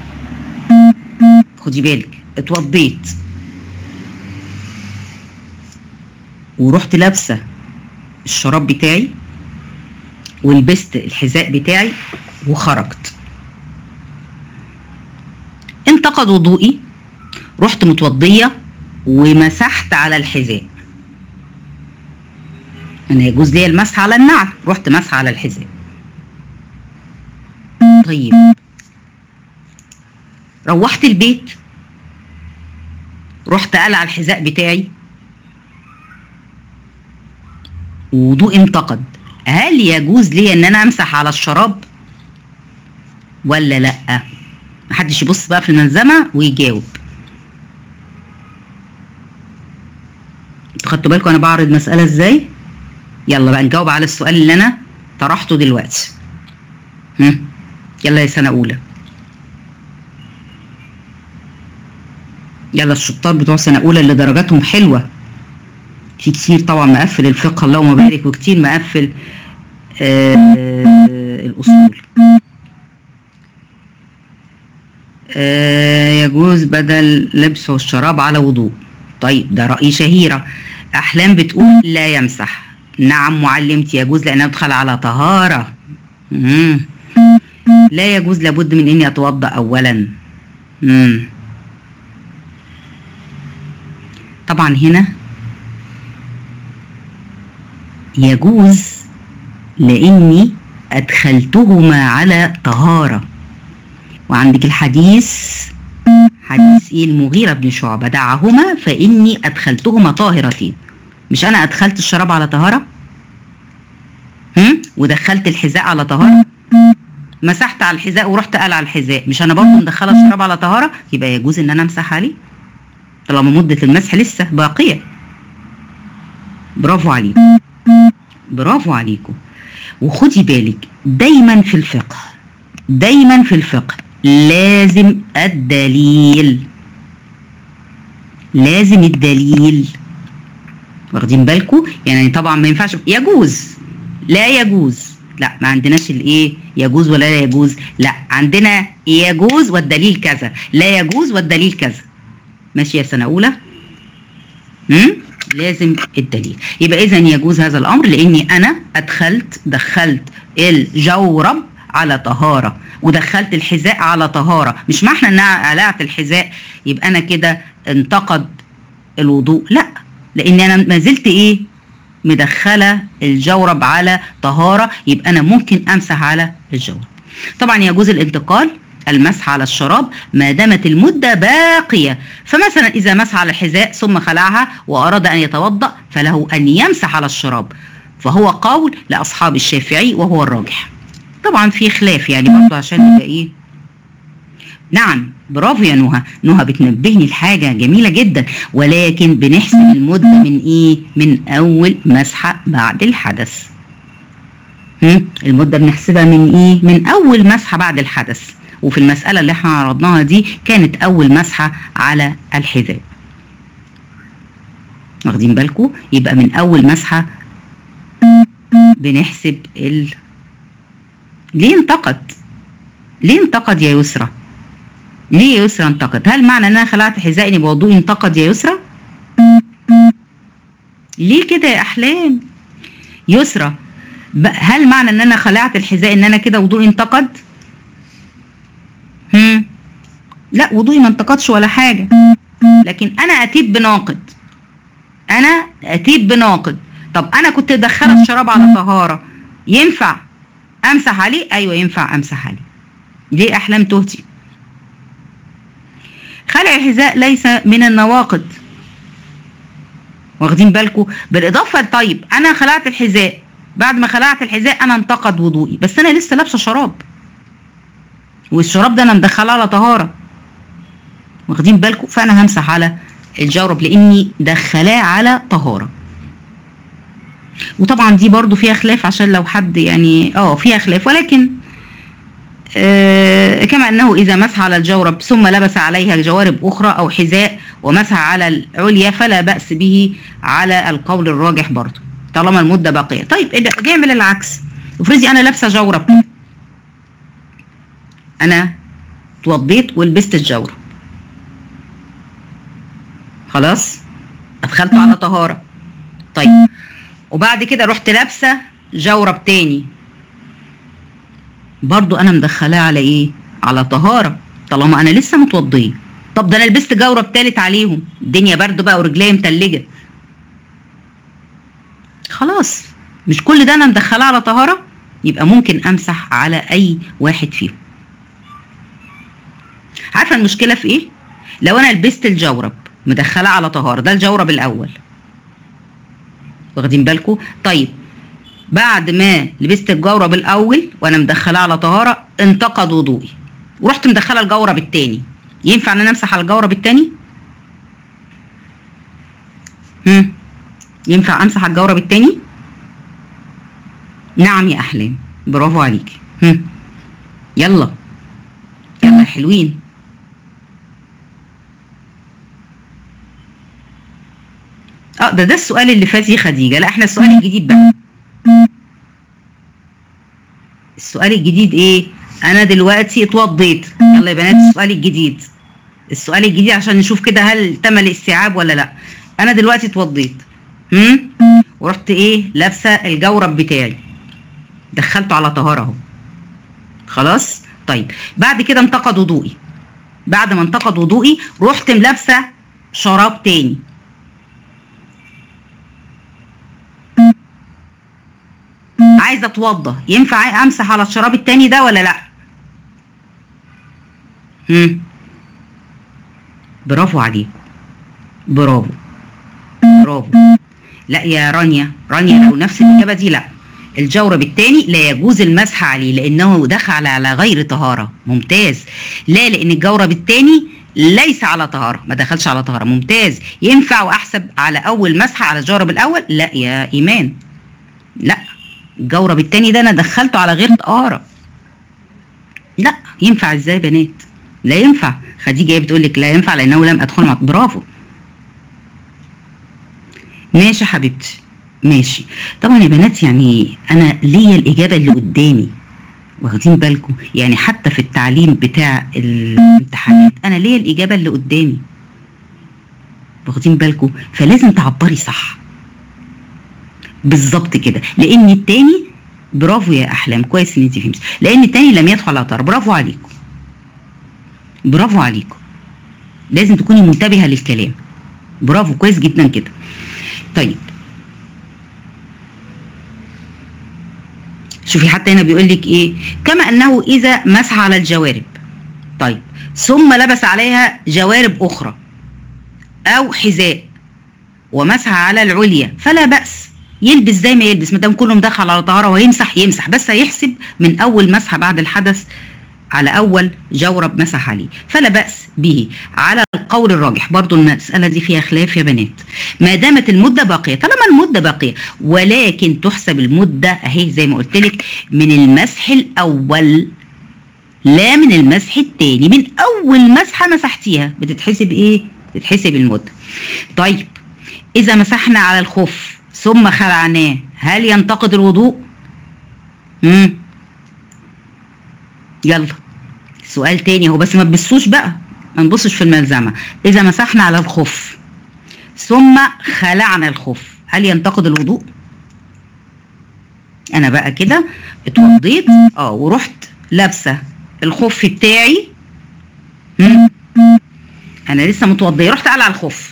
خدي بالك اتوضيت ورحت لابسه الشراب بتاعي ولبست الحذاء بتاعي وخرجت انتقد وضوئي رحت متوضيه ومسحت على الحذاء انا يجوز لي المسح على النعل رحت مسح على الحذاء طيب روحت البيت رحت قلع الحذاء بتاعي وضوء انتقد هل يجوز لي ان انا امسح على الشراب ولا لا محدش يبص بقى في الملزمه ويجاوب انتوا خدتوا بالكم انا بعرض مساله ازاي يلا بقى نجاوب على السؤال اللي انا طرحته دلوقتي هم. يلا يا سنه اولى يلا الشطار بتوع سنه اولى اللي درجاتهم حلوه في كتير طبعا مقفل الفقه اللهم بارك وكتير مقفل آه الاصول آه يجوز بدل لبسه الشراب على وضوء طيب ده رأي شهيرة أحلام بتقول لا يمسح نعم معلمتي يجوز لأنها ادخل على طهارة مم. لا يجوز لابد من إني أتوضأ أولا مم. طبعا هنا يجوز لاني ادخلتهما على طهاره وعندك الحديث حديث ايه المغيره بن شعبه دعهما فاني ادخلتهما طاهرتين مش انا ادخلت الشراب على طهاره هم ودخلت الحذاء على طهاره مسحت على الحذاء ورحت قلع الحذاء مش انا برضه مدخله الشراب على طهاره يبقى يجوز ان انا امسح عليه طالما مده المسح لسه باقيه برافو عليكم برافو عليكم وخدي بالك دايما في الفقه دايما في الفقه لازم الدليل لازم الدليل واخدين بالكم يعني طبعا ما ينفعش يجوز لا يجوز لا ما عندناش الايه يجوز ولا لا يجوز لا عندنا يجوز والدليل كذا لا يجوز والدليل كذا ماشي يا سنه اولى امم لازم الدليل يبقى اذا يجوز هذا الامر لاني انا ادخلت دخلت الجورب على طهاره ودخلت الحذاء على طهاره مش معنى ان انا قلعت الحذاء يبقى انا كده انتقد الوضوء لا لان انا ما زلت ايه مدخله الجورب على طهاره يبقى انا ممكن امسح على الجورب طبعا يجوز الانتقال المسح على الشراب ما دامت المدة باقية فمثلا إذا مسح على الحذاء ثم خلعها وأراد أن يتوضأ فله أن يمسح على الشراب فهو قول لأصحاب الشافعي وهو الراجح طبعا في خلاف يعني برضه عشان يبقى إيه نعم برافو يا نهى نهى بتنبهني لحاجة جميلة جدا ولكن بنحسب المدة من إيه من أول مسحة بعد الحدث هم؟ المدة بنحسبها من إيه من أول مسحة بعد الحدث وفي المسألة اللي احنا عرضناها دي كانت أول مسحة على الحذاء واخدين بالكم يبقى من أول مسحة بنحسب ال ليه انتقد ليه انتقد يا يسرى ليه يا يسرى انتقد هل معنى ان انا خلعت حذائي ان وضوئي انتقد يا يسرى ليه كده يا احلام يسرى هل معنى ان انا خلعت الحذاء ان انا كده وضوئي انتقد هم لا وضوئي ما انتقدش ولا حاجه لكن انا اتيت بناقد انا اتيت بناقد طب انا كنت دخلت الشراب على طهاره ينفع امسح عليه ايوه ينفع امسح عليه ليه احلام تهتي خلع الحذاء ليس من النواقد واخدين بالكم بالاضافه طيب انا خلعت الحذاء بعد ما خلعت الحذاء انا انتقد وضوئي بس انا لسه لابسه شراب والشراب ده انا مدخلاه على طهاره واخدين بالكم فانا همسح على الجورب لاني دخلاه على طهاره وطبعا دي برضو فيها خلاف عشان لو حد يعني اه فيها خلاف ولكن آه، كما أنه إذا مسح على الجورب ثم لبس عليها جوارب أخرى أو حذاء ومسح على العليا فلا بأس به على القول الراجح برضه طالما المدة باقية طيب إيه- اعمل العكس افرضي أنا لابسة جورب أنا اتوضيت ولبست الجورب خلاص ادخلته على طهارة طيب وبعد كده رحت لابسة جورب تاني برضو انا مدخلاه على ايه على طهارة طالما انا لسه متوضية طب ده انا لبست جورب تالت عليهم الدنيا برد بقى ورجليا متلجة خلاص مش كل ده انا مدخلاه على طهارة يبقى ممكن امسح على اي واحد فيهم عارفة المشكلة في ايه لو انا لبست الجورب مدخلاه على طهارة ده الجورب الاول واخدين بالكم طيب بعد ما لبست الجورب الاول وانا مدخلاه على طهاره انتقد وضوئي ورحت مدخله الجورب التاني ينفع ان انا امسح على الجورب التاني هم ينفع امسح على الجورب التاني نعم يا احلام برافو عليكي هم يلا يلا يا حلوين اه ده ده السؤال اللي فات يا خديجه لا احنا السؤال الجديد بقى السؤال الجديد ايه انا دلوقتي اتوضيت يلا يا بنات السؤال الجديد السؤال الجديد عشان نشوف كده هل تم الاستيعاب ولا لا انا دلوقتي اتوضيت هم ورحت ايه لابسه الجورب بتاعي دخلته على طهاره اهو خلاص طيب بعد كده انتقد وضوئي بعد ما انتقد وضوئي رحت ملابسه شراب تاني عايزه اتوضى ينفع امسح على الشراب التاني ده ولا لا هم برافو عليك برافو برافو لا يا رانيا رانيا لو نفس الاجابه دي لا الجورب التاني لا يجوز المسح عليه لانه دخل على غير طهاره ممتاز لا لان الجورب التاني ليس على طهاره ما دخلش على طهاره ممتاز ينفع واحسب على اول مسحه على الجورب الاول لا يا ايمان لا الجورب التاني ده انا دخلته على غير طهاره لا ينفع ازاي يا بنات لا ينفع خديجه هي بتقول لك لا ينفع لانه لم ادخل مع برافو ماشي يا حبيبتي ماشي طبعا يا بنات يعني انا ليا الاجابه اللي قدامي واخدين بالكم يعني حتى في التعليم بتاع الامتحانات انا ليا الاجابه اللي قدامي واخدين بالكم فلازم تعبري صح بالظبط كده لان التاني برافو يا احلام كويس ان انت فهمتي لان التاني لم يدخل على طهاره برافو عليكم برافو عليكم لازم تكوني منتبهه للكلام برافو كويس جدا كده طيب شوفي حتى هنا بيقول لك ايه كما انه اذا مسح على الجوارب طيب ثم لبس عليها جوارب اخرى او حذاء ومسح على العليا فلا باس يلبس زي ما يلبس ما دام كله مدخل على طهاره ويمسح يمسح بس هيحسب من اول مسحه بعد الحدث على اول جورب مسح عليه فلا باس به على القول الراجح برضو المساله دي فيها خلاف يا بنات ما دامت المده باقيه طالما المده باقيه ولكن تحسب المده اهي زي ما قلت لك من المسح الاول لا من المسح الثاني من اول مسحه مسحتيها بتتحسب ايه بتتحسب المده طيب اذا مسحنا على الخف ثم خلعناه هل ينتقد الوضوء امم يلا سؤال تاني هو بس ما تبصوش بقى ما نبصش في الملزمه اذا مسحنا على الخف ثم خلعنا الخف هل ينتقد الوضوء انا بقى كده اتوضيت اه ورحت لابسه الخف بتاعي مم. انا لسه متوضيه رحت قلع الخف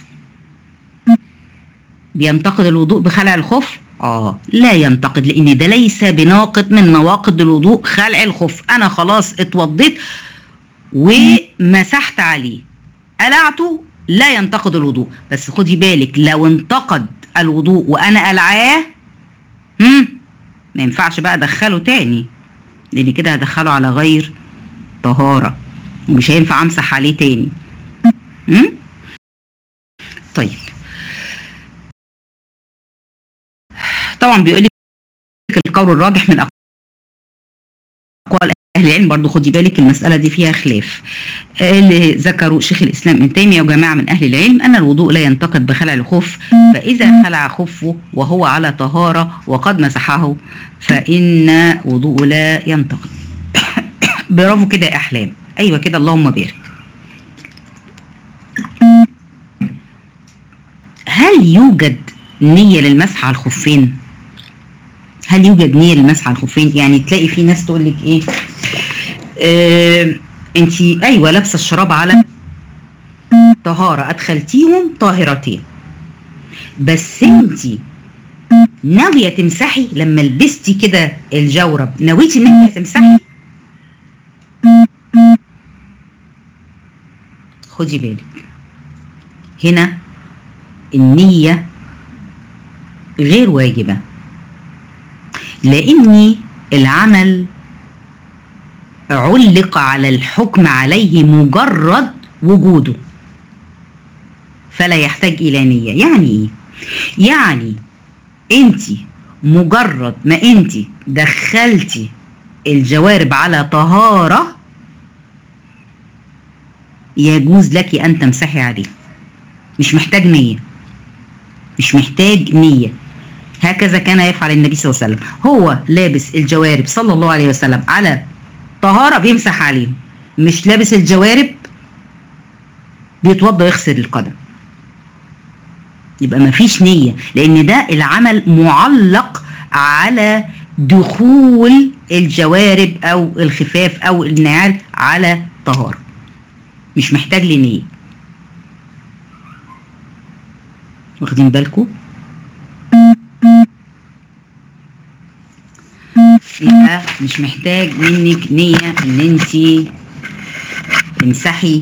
بينتقد الوضوء بخلع الخف اه لا ينتقد لان ده ليس بناقض من نواقض الوضوء خلع الخف انا خلاص اتوضيت ومسحت عليه قلعته لا ينتقد الوضوء بس خدي بالك لو انتقد الوضوء وانا قلعاه هم ما ينفعش بقى ادخله تاني لان كده هدخله على غير طهاره ومش هينفع امسح عليه تاني هم؟ طيب طبعا بيقول لك القول الراجح من اقوال اهل العلم برضو خدي بالك المساله دي فيها خلاف اللي ذكروا شيخ الاسلام ابن تيميه وجماعه من اهل العلم ان الوضوء لا ينتقد بخلع الخف فاذا خلع خفه وهو على طهاره وقد مسحه فان وضوءه لا ينتقد برافو كده يا احلام ايوه كده اللهم بارك هل يوجد نيه للمسح على الخفين هل يوجد نيه للمسح على الخفين يعني تلاقي في ناس تقول لك ايه آه انت ايوه لابسه الشراب على طهاره ادخلتيهم طاهرتين بس انت ناويه تمسحي لما لبستي كده الجورب نويتي انك تمسحي خدي بالك هنا النيه غير واجبه لاني العمل علق على الحكم عليه مجرد وجوده فلا يحتاج الى نيه يعني ايه يعني انت مجرد ما انت دخلتي الجوارب على طهاره يجوز لك ان تمسحي عليه مش محتاج نيه مش محتاج نيه هكذا كان يفعل النبي صلى الله عليه وسلم هو لابس الجوارب صلى الله عليه وسلم على طهارة بيمسح عليهم مش لابس الجوارب بيتوضى يغسل القدم يبقى مفيش نية لأن ده العمل معلق على دخول الجوارب أو الخفاف أو النعال على طهارة مش محتاج لنية واخدين بالكم؟ يبقى مش محتاج منك نية ان انت تمسحي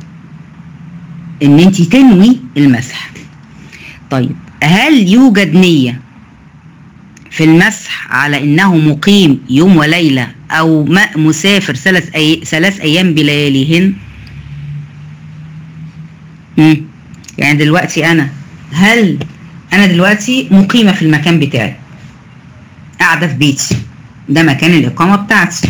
ان انت تنوي المسح طيب هل يوجد نية في المسح على انه مقيم يوم وليلة او مسافر ثلاث أي... ثلاث ايام بلياليهن مم. يعني دلوقتي انا هل انا دلوقتي مقيمة في المكان بتاعي قاعدة في بيتي ده مكان الإقامة بتاعتي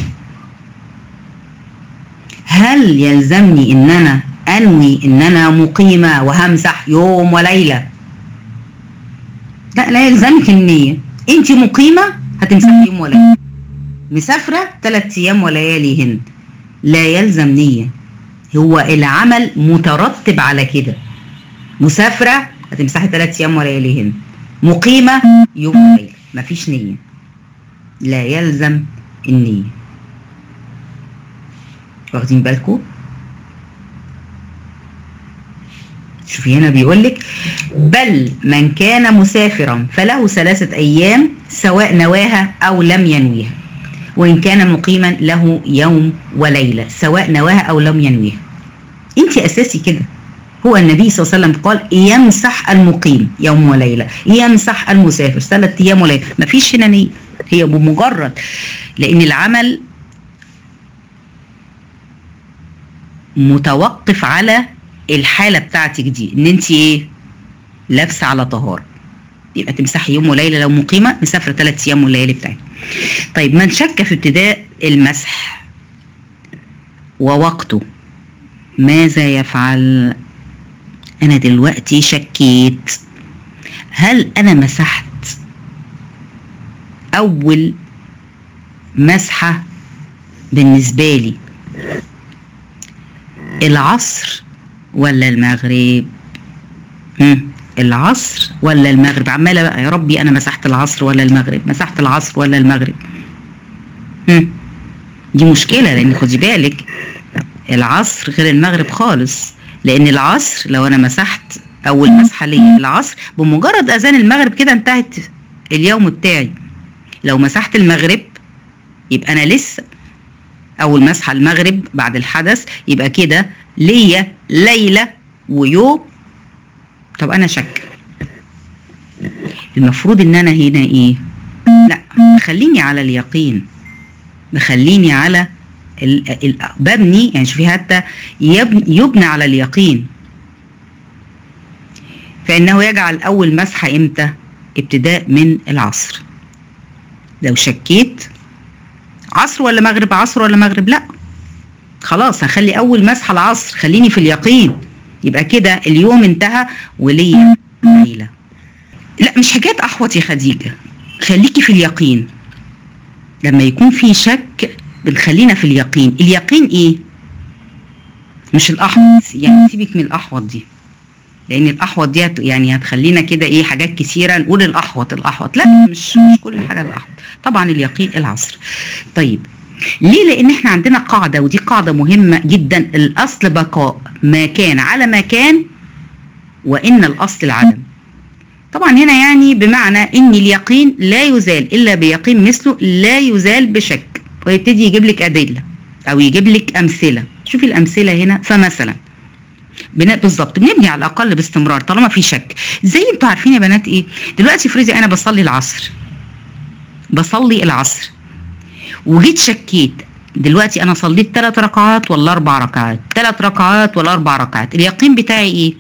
هل يلزمني إن أنا أنوي إن أنا مقيمة وهمسح يوم وليلة لا لا يلزمك النية أنت مقيمة هتمسحي يوم وليلة مسافرة ثلاث أيام ولياليهن لا يلزم نية هو العمل مترتب على كده مسافرة هتمسحي ثلاث أيام ولياليهن مقيمة يوم وليلة مفيش نية لا يلزم النية واخدين بالكم شوفي هنا بيقول لك بل من كان مسافرا فله ثلاثة أيام سواء نواها أو لم ينويها وإن كان مقيما له يوم وليلة سواء نواها أو لم ينويها أنت أساسي كده هو النبي صلى الله عليه وسلم قال يمسح المقيم يوم وليلة يمسح المسافر ثلاثة أيام وليلة مفيش هنا نية هي بمجرد لان العمل متوقف على الحاله بتاعتك دي ان انت ايه لابسه على طهاره يبقى تمسحي يوم وليله لو مقيمه مسافره ثلاث ايام والليالي بتاعتك طيب من شك في ابتداء المسح ووقته ماذا يفعل انا دلوقتي شكيت هل انا مسحت اول مسحه بالنسبه لي العصر ولا المغرب هم. العصر ولا المغرب عماله بقى يا ربي انا مسحت العصر ولا المغرب مسحت العصر ولا المغرب هم. دي مشكله لان خدي بالك العصر غير المغرب خالص لان العصر لو انا مسحت اول مسحه ليا العصر بمجرد اذان المغرب كده انتهت اليوم بتاعي لو مسحت المغرب يبقى انا لسه اول مسحه المغرب بعد الحدث يبقى كده ليا ليله ويوم طب انا شك المفروض ان انا هنا ايه لا خليني على اليقين بخليني على ال... ال... ببني يعني شوفي حتى يبني, يبنى على اليقين فانه يجعل اول مسحه امتى ابتداء من العصر لو شكيت عصر ولا مغرب عصر ولا مغرب لا خلاص هخلي اول مسحه العصر خليني في اليقين يبقى كده اليوم انتهى وليا ليله لا مش حكايه احوط يا خديجه خليكي في اليقين لما يكون في شك بنخلينا في اليقين اليقين ايه مش الاحوط يعني سيبك من الاحوط دي لان الاحوط دي هت- يعني هتخلينا كده ايه حاجات كثيره نقول الاحوط الاحوط لا مش مش كل حاجه الاحوط طبعا اليقين العصر طيب ليه لان احنا عندنا قاعده ودي قاعده مهمه جدا الاصل بقاء ما كان على ما كان وان الاصل العدم طبعا هنا يعني بمعنى ان اليقين لا يزال الا بيقين مثله لا يزال بشك ويبتدي يجيب لك ادله او يجيب لك امثله شوفي الامثله هنا فمثلا بناء بالظبط بنبني على الاقل باستمرار طالما في شك زي انتوا عارفين يا بنات ايه دلوقتي فريدي انا بصلي العصر بصلي العصر وجيت شكيت دلوقتي انا صليت ثلاث ركعات ولا اربع ركعات ثلاث ركعات ولا اربع ركعات اليقين بتاعي ايه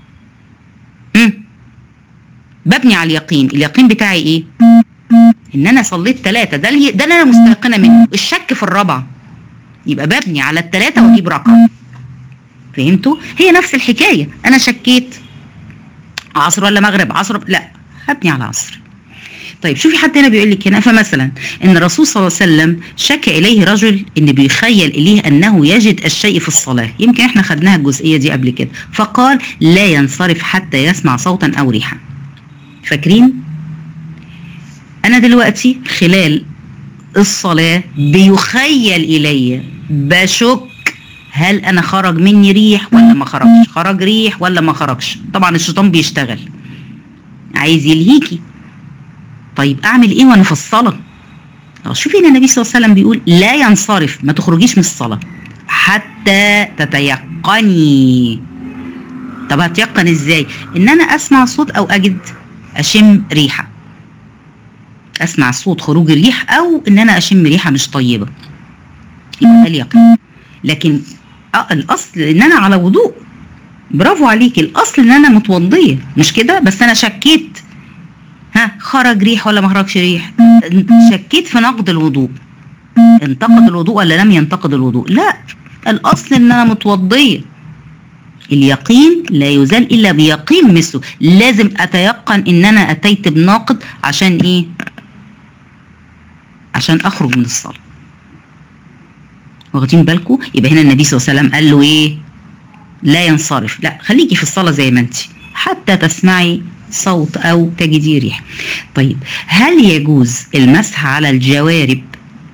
مم. ببني على اليقين اليقين بتاعي ايه ان انا صليت ثلاثه ده اللي ده اللي انا مستيقنه منه الشك في الرابعه يبقى ببني على الثلاثه واجيب رقم فهمتوا هي نفس الحكايه انا شكيت عصر ولا مغرب عصر لا هبني على عصر طيب شوفي حتى هنا بيقول لك هنا فمثلا ان الرسول صلى الله عليه وسلم شك اليه رجل ان بيخيل اليه انه يجد الشيء في الصلاه يمكن احنا خدناها الجزئيه دي قبل كده فقال لا ينصرف حتى يسمع صوتا او ريحا فاكرين انا دلوقتي خلال الصلاه بيخيل الي بشك هل انا خرج مني ريح ولا ما خرجش خرج ريح ولا ما خرجش طبعا الشيطان بيشتغل عايز يلهيكي طيب اعمل ايه وانا في الصلاه اه شوفي ان النبي صلى الله عليه وسلم بيقول لا ينصرف ما تخرجيش من الصلاه حتى تتيقني طب هتيقن ازاي ان انا اسمع صوت او اجد اشم ريحه اسمع صوت خروج الريح او ان انا اشم ريحه مش طيبه يبقى ده اليقين لكن آه الاصل ان انا على وضوء برافو عليكي الاصل ان انا متوضيه مش كده بس انا شكيت ها خرج ريح ولا ما خرجش ريح شكيت في نقض الوضوء انتقد الوضوء ولا لم ينتقد الوضوء لا الاصل ان انا متوضيه اليقين لا يزال الا بيقين مثله لازم اتيقن ان انا اتيت بناقض عشان ايه عشان اخرج من الصلاه واخدين بالكم يبقى هنا النبي صلى الله عليه وسلم قال له ايه لا ينصرف لا خليكي في الصلاه زي ما انت حتى تسمعي صوت او تجدي ريح طيب هل يجوز المسح على الجوارب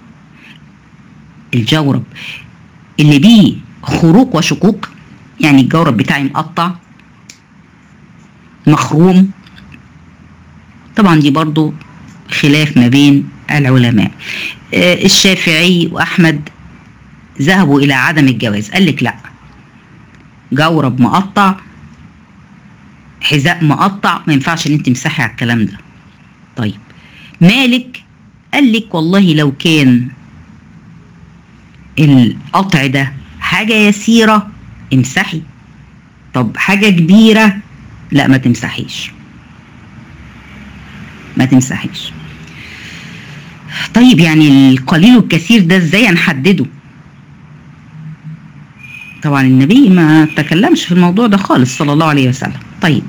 الجورب اللي بيه خروق وشقوق يعني الجورب بتاعي مقطع مخروم طبعا دي برضو خلاف ما بين العلماء آه الشافعي واحمد ذهبوا الى عدم الجواز قال لك لا جورب مقطع حذاء مقطع ما ينفعش ان انت تمسحي على الكلام ده طيب مالك قال لك والله لو كان القطع ده حاجه يسيره امسحي طب حاجه كبيره لا ما تمسحيش ما تمسحيش طيب يعني القليل والكثير ده ازاي هنحدده طبعا النبي ما تكلمش في الموضوع ده خالص صلى الله عليه وسلم طيب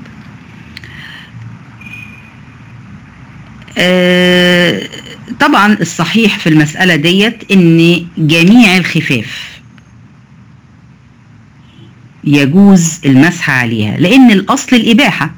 آه طبعا الصحيح في المسألة ديت ان جميع الخفاف يجوز المسح عليها لان الاصل الاباحة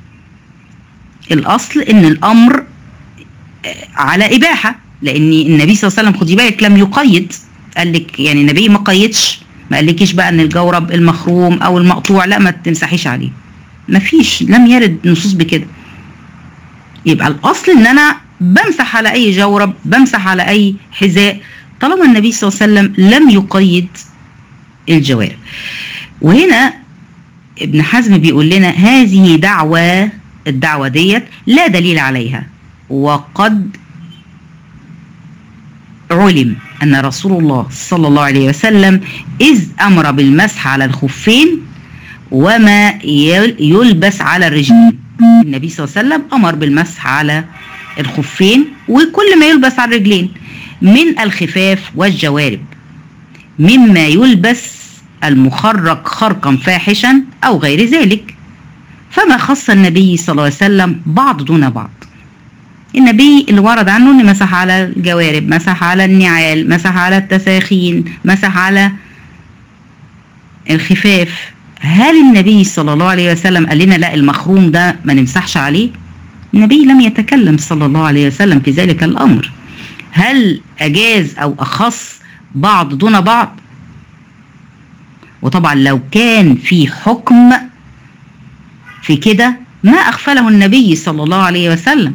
الاصل ان الامر على اباحة لان النبي صلى الله عليه وسلم خدي بالك لم يقيد قال لك يعني النبي ما قيدش ما قالكيش بقى ان الجورب المخروم او المقطوع لا ما تمسحيش عليه ما فيش لم يرد نصوص بكده يبقى الاصل ان انا بمسح على اي جورب بمسح على اي حذاء طالما النبي صلى الله عليه وسلم لم يقيد الجوارب وهنا ابن حزم بيقول لنا هذه دعوة الدعوة ديت لا دليل عليها وقد علم أن رسول الله صلى الله عليه وسلم إذ أمر بالمسح على الخفين وما يلبس على الرجلين النبي صلى الله عليه وسلم أمر بالمسح على الخفين وكل ما يلبس على الرجلين من الخفاف والجوارب مما يلبس المخرق خرقا فاحشا أو غير ذلك فما خص النبي صلى الله عليه وسلم بعض دون بعض النبي اللي ورد عنه ان مسح على الجوارب مسح على النعال مسح على التساخين مسح على الخفاف هل النبي صلى الله عليه وسلم قال لنا لا المخروم ده ما نمسحش عليه النبي لم يتكلم صلى الله عليه وسلم في ذلك الامر هل اجاز او اخص بعض دون بعض وطبعا لو كان في حكم في كده ما اغفله النبي صلى الله عليه وسلم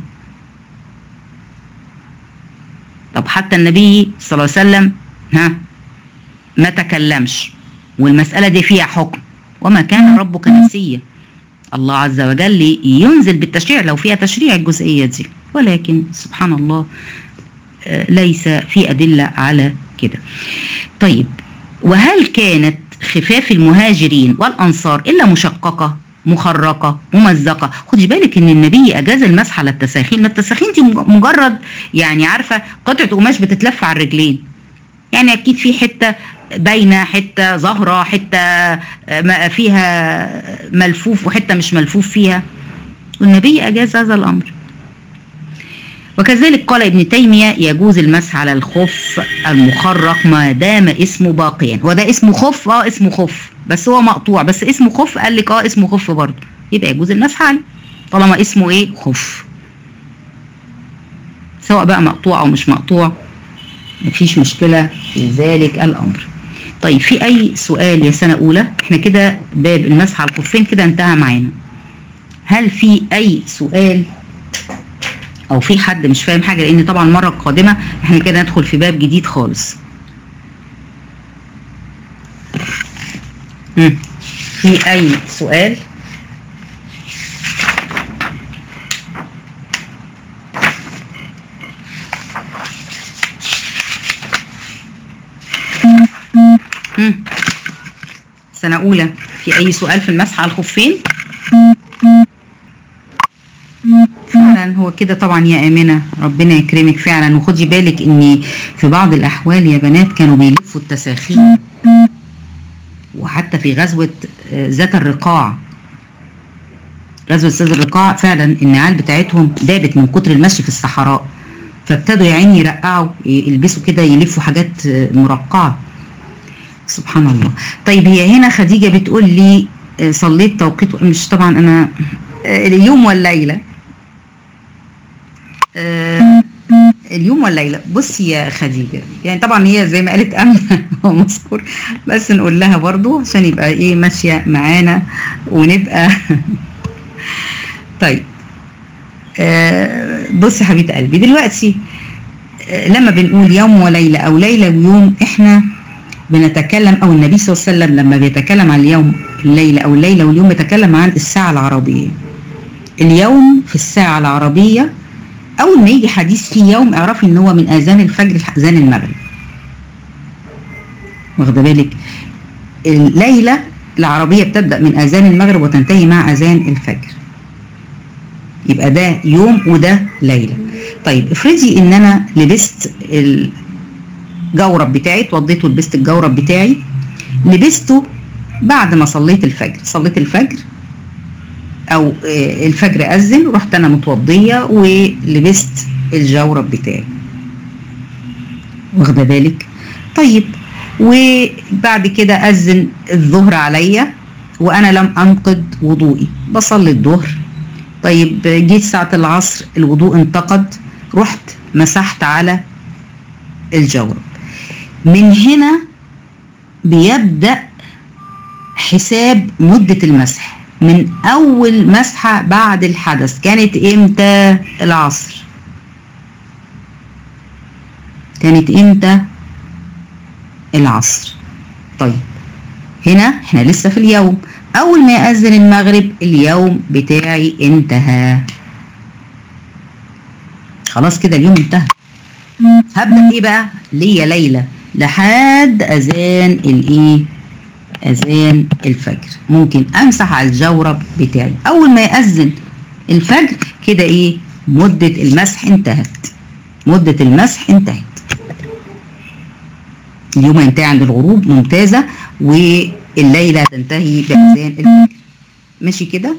طب حتى النبي صلى الله عليه وسلم ها ما تكلمش والمسألة دي فيها حكم وما كان ربك نسيا الله عز وجل ينزل بالتشريع لو فيها تشريع الجزئية دي ولكن سبحان الله آه، ليس في أدلة على كده طيب وهل كانت خفاف المهاجرين والأنصار إلا مشققة مخرقة ممزقة خدي بالك ان النبي اجاز المسح على التساخين ما التساخين دي مجرد يعني عارفة قطعة قماش بتتلف على الرجلين يعني اكيد في حتة باينة حتة ظاهرة حتة آه، ما فيها ملفوف وحتة مش ملفوف فيها والنبي اجاز هذا الامر وكذلك قال ابن تيمية يجوز المسح على الخف المخرق ما دام اسمه باقيا وده اسمه خف اه اسمه خف بس هو مقطوع بس اسمه خف قال لك اه اسمه خف برضه يبقى يجوز المسح عليه طالما اسمه ايه خف سواء بقى مقطوع او مش مقطوع مفيش مشكلة في ذلك الامر طيب في اي سؤال يا سنة اولى احنا كده باب المسح على الخفين كده انتهى معانا هل في اي سؤال او في حد مش فاهم حاجه لان طبعا المره القادمه احنا كده ندخل في باب جديد خالص مم. في اي سؤال مم. سنة أولى في أي سؤال في المسح على الخفين؟ فعلا هو كده طبعا يا آمنة ربنا يكرمك فعلا وخدي بالك ان في بعض الأحوال يا بنات كانوا بيلفوا التساخين وحتى في غزوة آه، ذات الرقاع غزوة ذات الرقاع فعلا النعال بتاعتهم دابت من كتر المشي في الصحراء فابتدوا يا عيني يرقعوا يلبسوا كده يلفوا حاجات آه، مرقعة سبحان الله طيب هي هنا خديجة بتقول لي آه، صليت توقيت مش طبعا أنا آه، اليوم والليلة آه، اليوم والليلة بصي يا خديجة يعني طبعا هي زي ما قالت أمنة هو مذكور بس نقول لها برضو عشان يبقى ايه ماشية معانا ونبقى طيب آه، بصي يا حبيبة قلبي دلوقتي آه، لما بنقول يوم وليلة أو ليلة ويوم احنا بنتكلم أو النبي صلى الله عليه وسلم لما بيتكلم عن اليوم الليلة أو الليلة واليوم بيتكلم عن الساعة العربية اليوم في الساعة العربية أول ما يجي حديث في يوم اعرفي إن هو من آذان الفجر لأذان المغرب واخدة بالك الليلة العربية بتبدأ من آذان المغرب وتنتهي مع آذان الفجر يبقى ده يوم وده ليلة طيب افرضي ان انا لبست الجورب بتاعي اتوضيت ولبست الجورب بتاعي لبسته بعد ما صليت الفجر صليت الفجر او آه، الفجر اذن رحت انا متوضيه ولبست الجورب بتاعي واخده بالك طيب وبعد كده اذن الظهر عليا وانا لم انقض وضوئي بصلي الظهر طيب جيت ساعة العصر الوضوء انتقد رحت مسحت على الجورب من هنا بيبدأ حساب مدة المسح من أول مسحة بعد الحدث كانت إمتى العصر كانت إمتى العصر طيب هنا احنا لسه في اليوم أول ما يأذن المغرب اليوم بتاعي انتهى خلاص كده اليوم انتهى هبدأ ايه بقى ليا ليلة لحد أذان الايه أذان الفجر ممكن أمسح على الجورب بتاعي أول ما يأذن الفجر كده ايه مدة المسح انتهت مدة المسح انتهت اليوم هينتهي عند الغروب ممتازة والليلة هتنتهي بأذان الفجر ماشي كده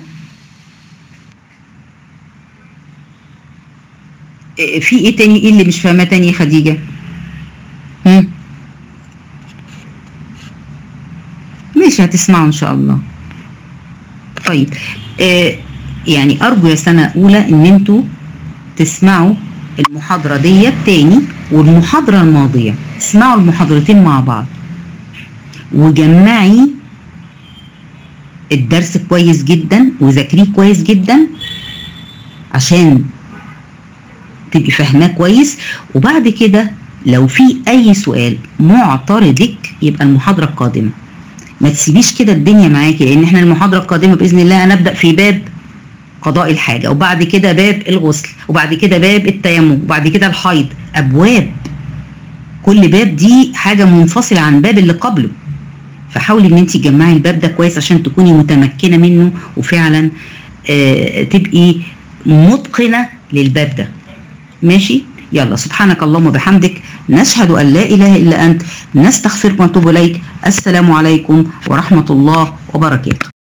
إيه، في ايه تاني ايه اللي مش فاهماه تاني يا خديجة هم؟ ماشي هتسمعوا ان شاء الله طيب آه يعني ارجو يا سنة اولى ان انتوا تسمعوا المحاضرة ديت تاني والمحاضرة الماضية اسمعوا المحاضرتين مع بعض وجمعي الدرس كويس جدا وذاكريه كويس جدا عشان تبقي فاهماه كويس وبعد كده لو في اي سؤال معترضك يبقى المحاضرة القادمة ما تسيبيش كده الدنيا معاكي لان احنا المحاضرة القادمة باذن الله هنبدأ في باب قضاء الحاجة وبعد كده باب الغسل وبعد كده باب التيمم وبعد كده الحيض ابواب كل باب دي حاجة منفصلة عن باب اللي قبله فحاولي ان انت تجمعي الباب ده كويس عشان تكوني متمكنة منه وفعلا آه تبقي متقنة للباب ده ماشي يلا سبحانك اللهم وبحمدك نشهد ان لا اله الا انت نستغفرك ونتوب اليك السلام عليكم ورحمة الله وبركاته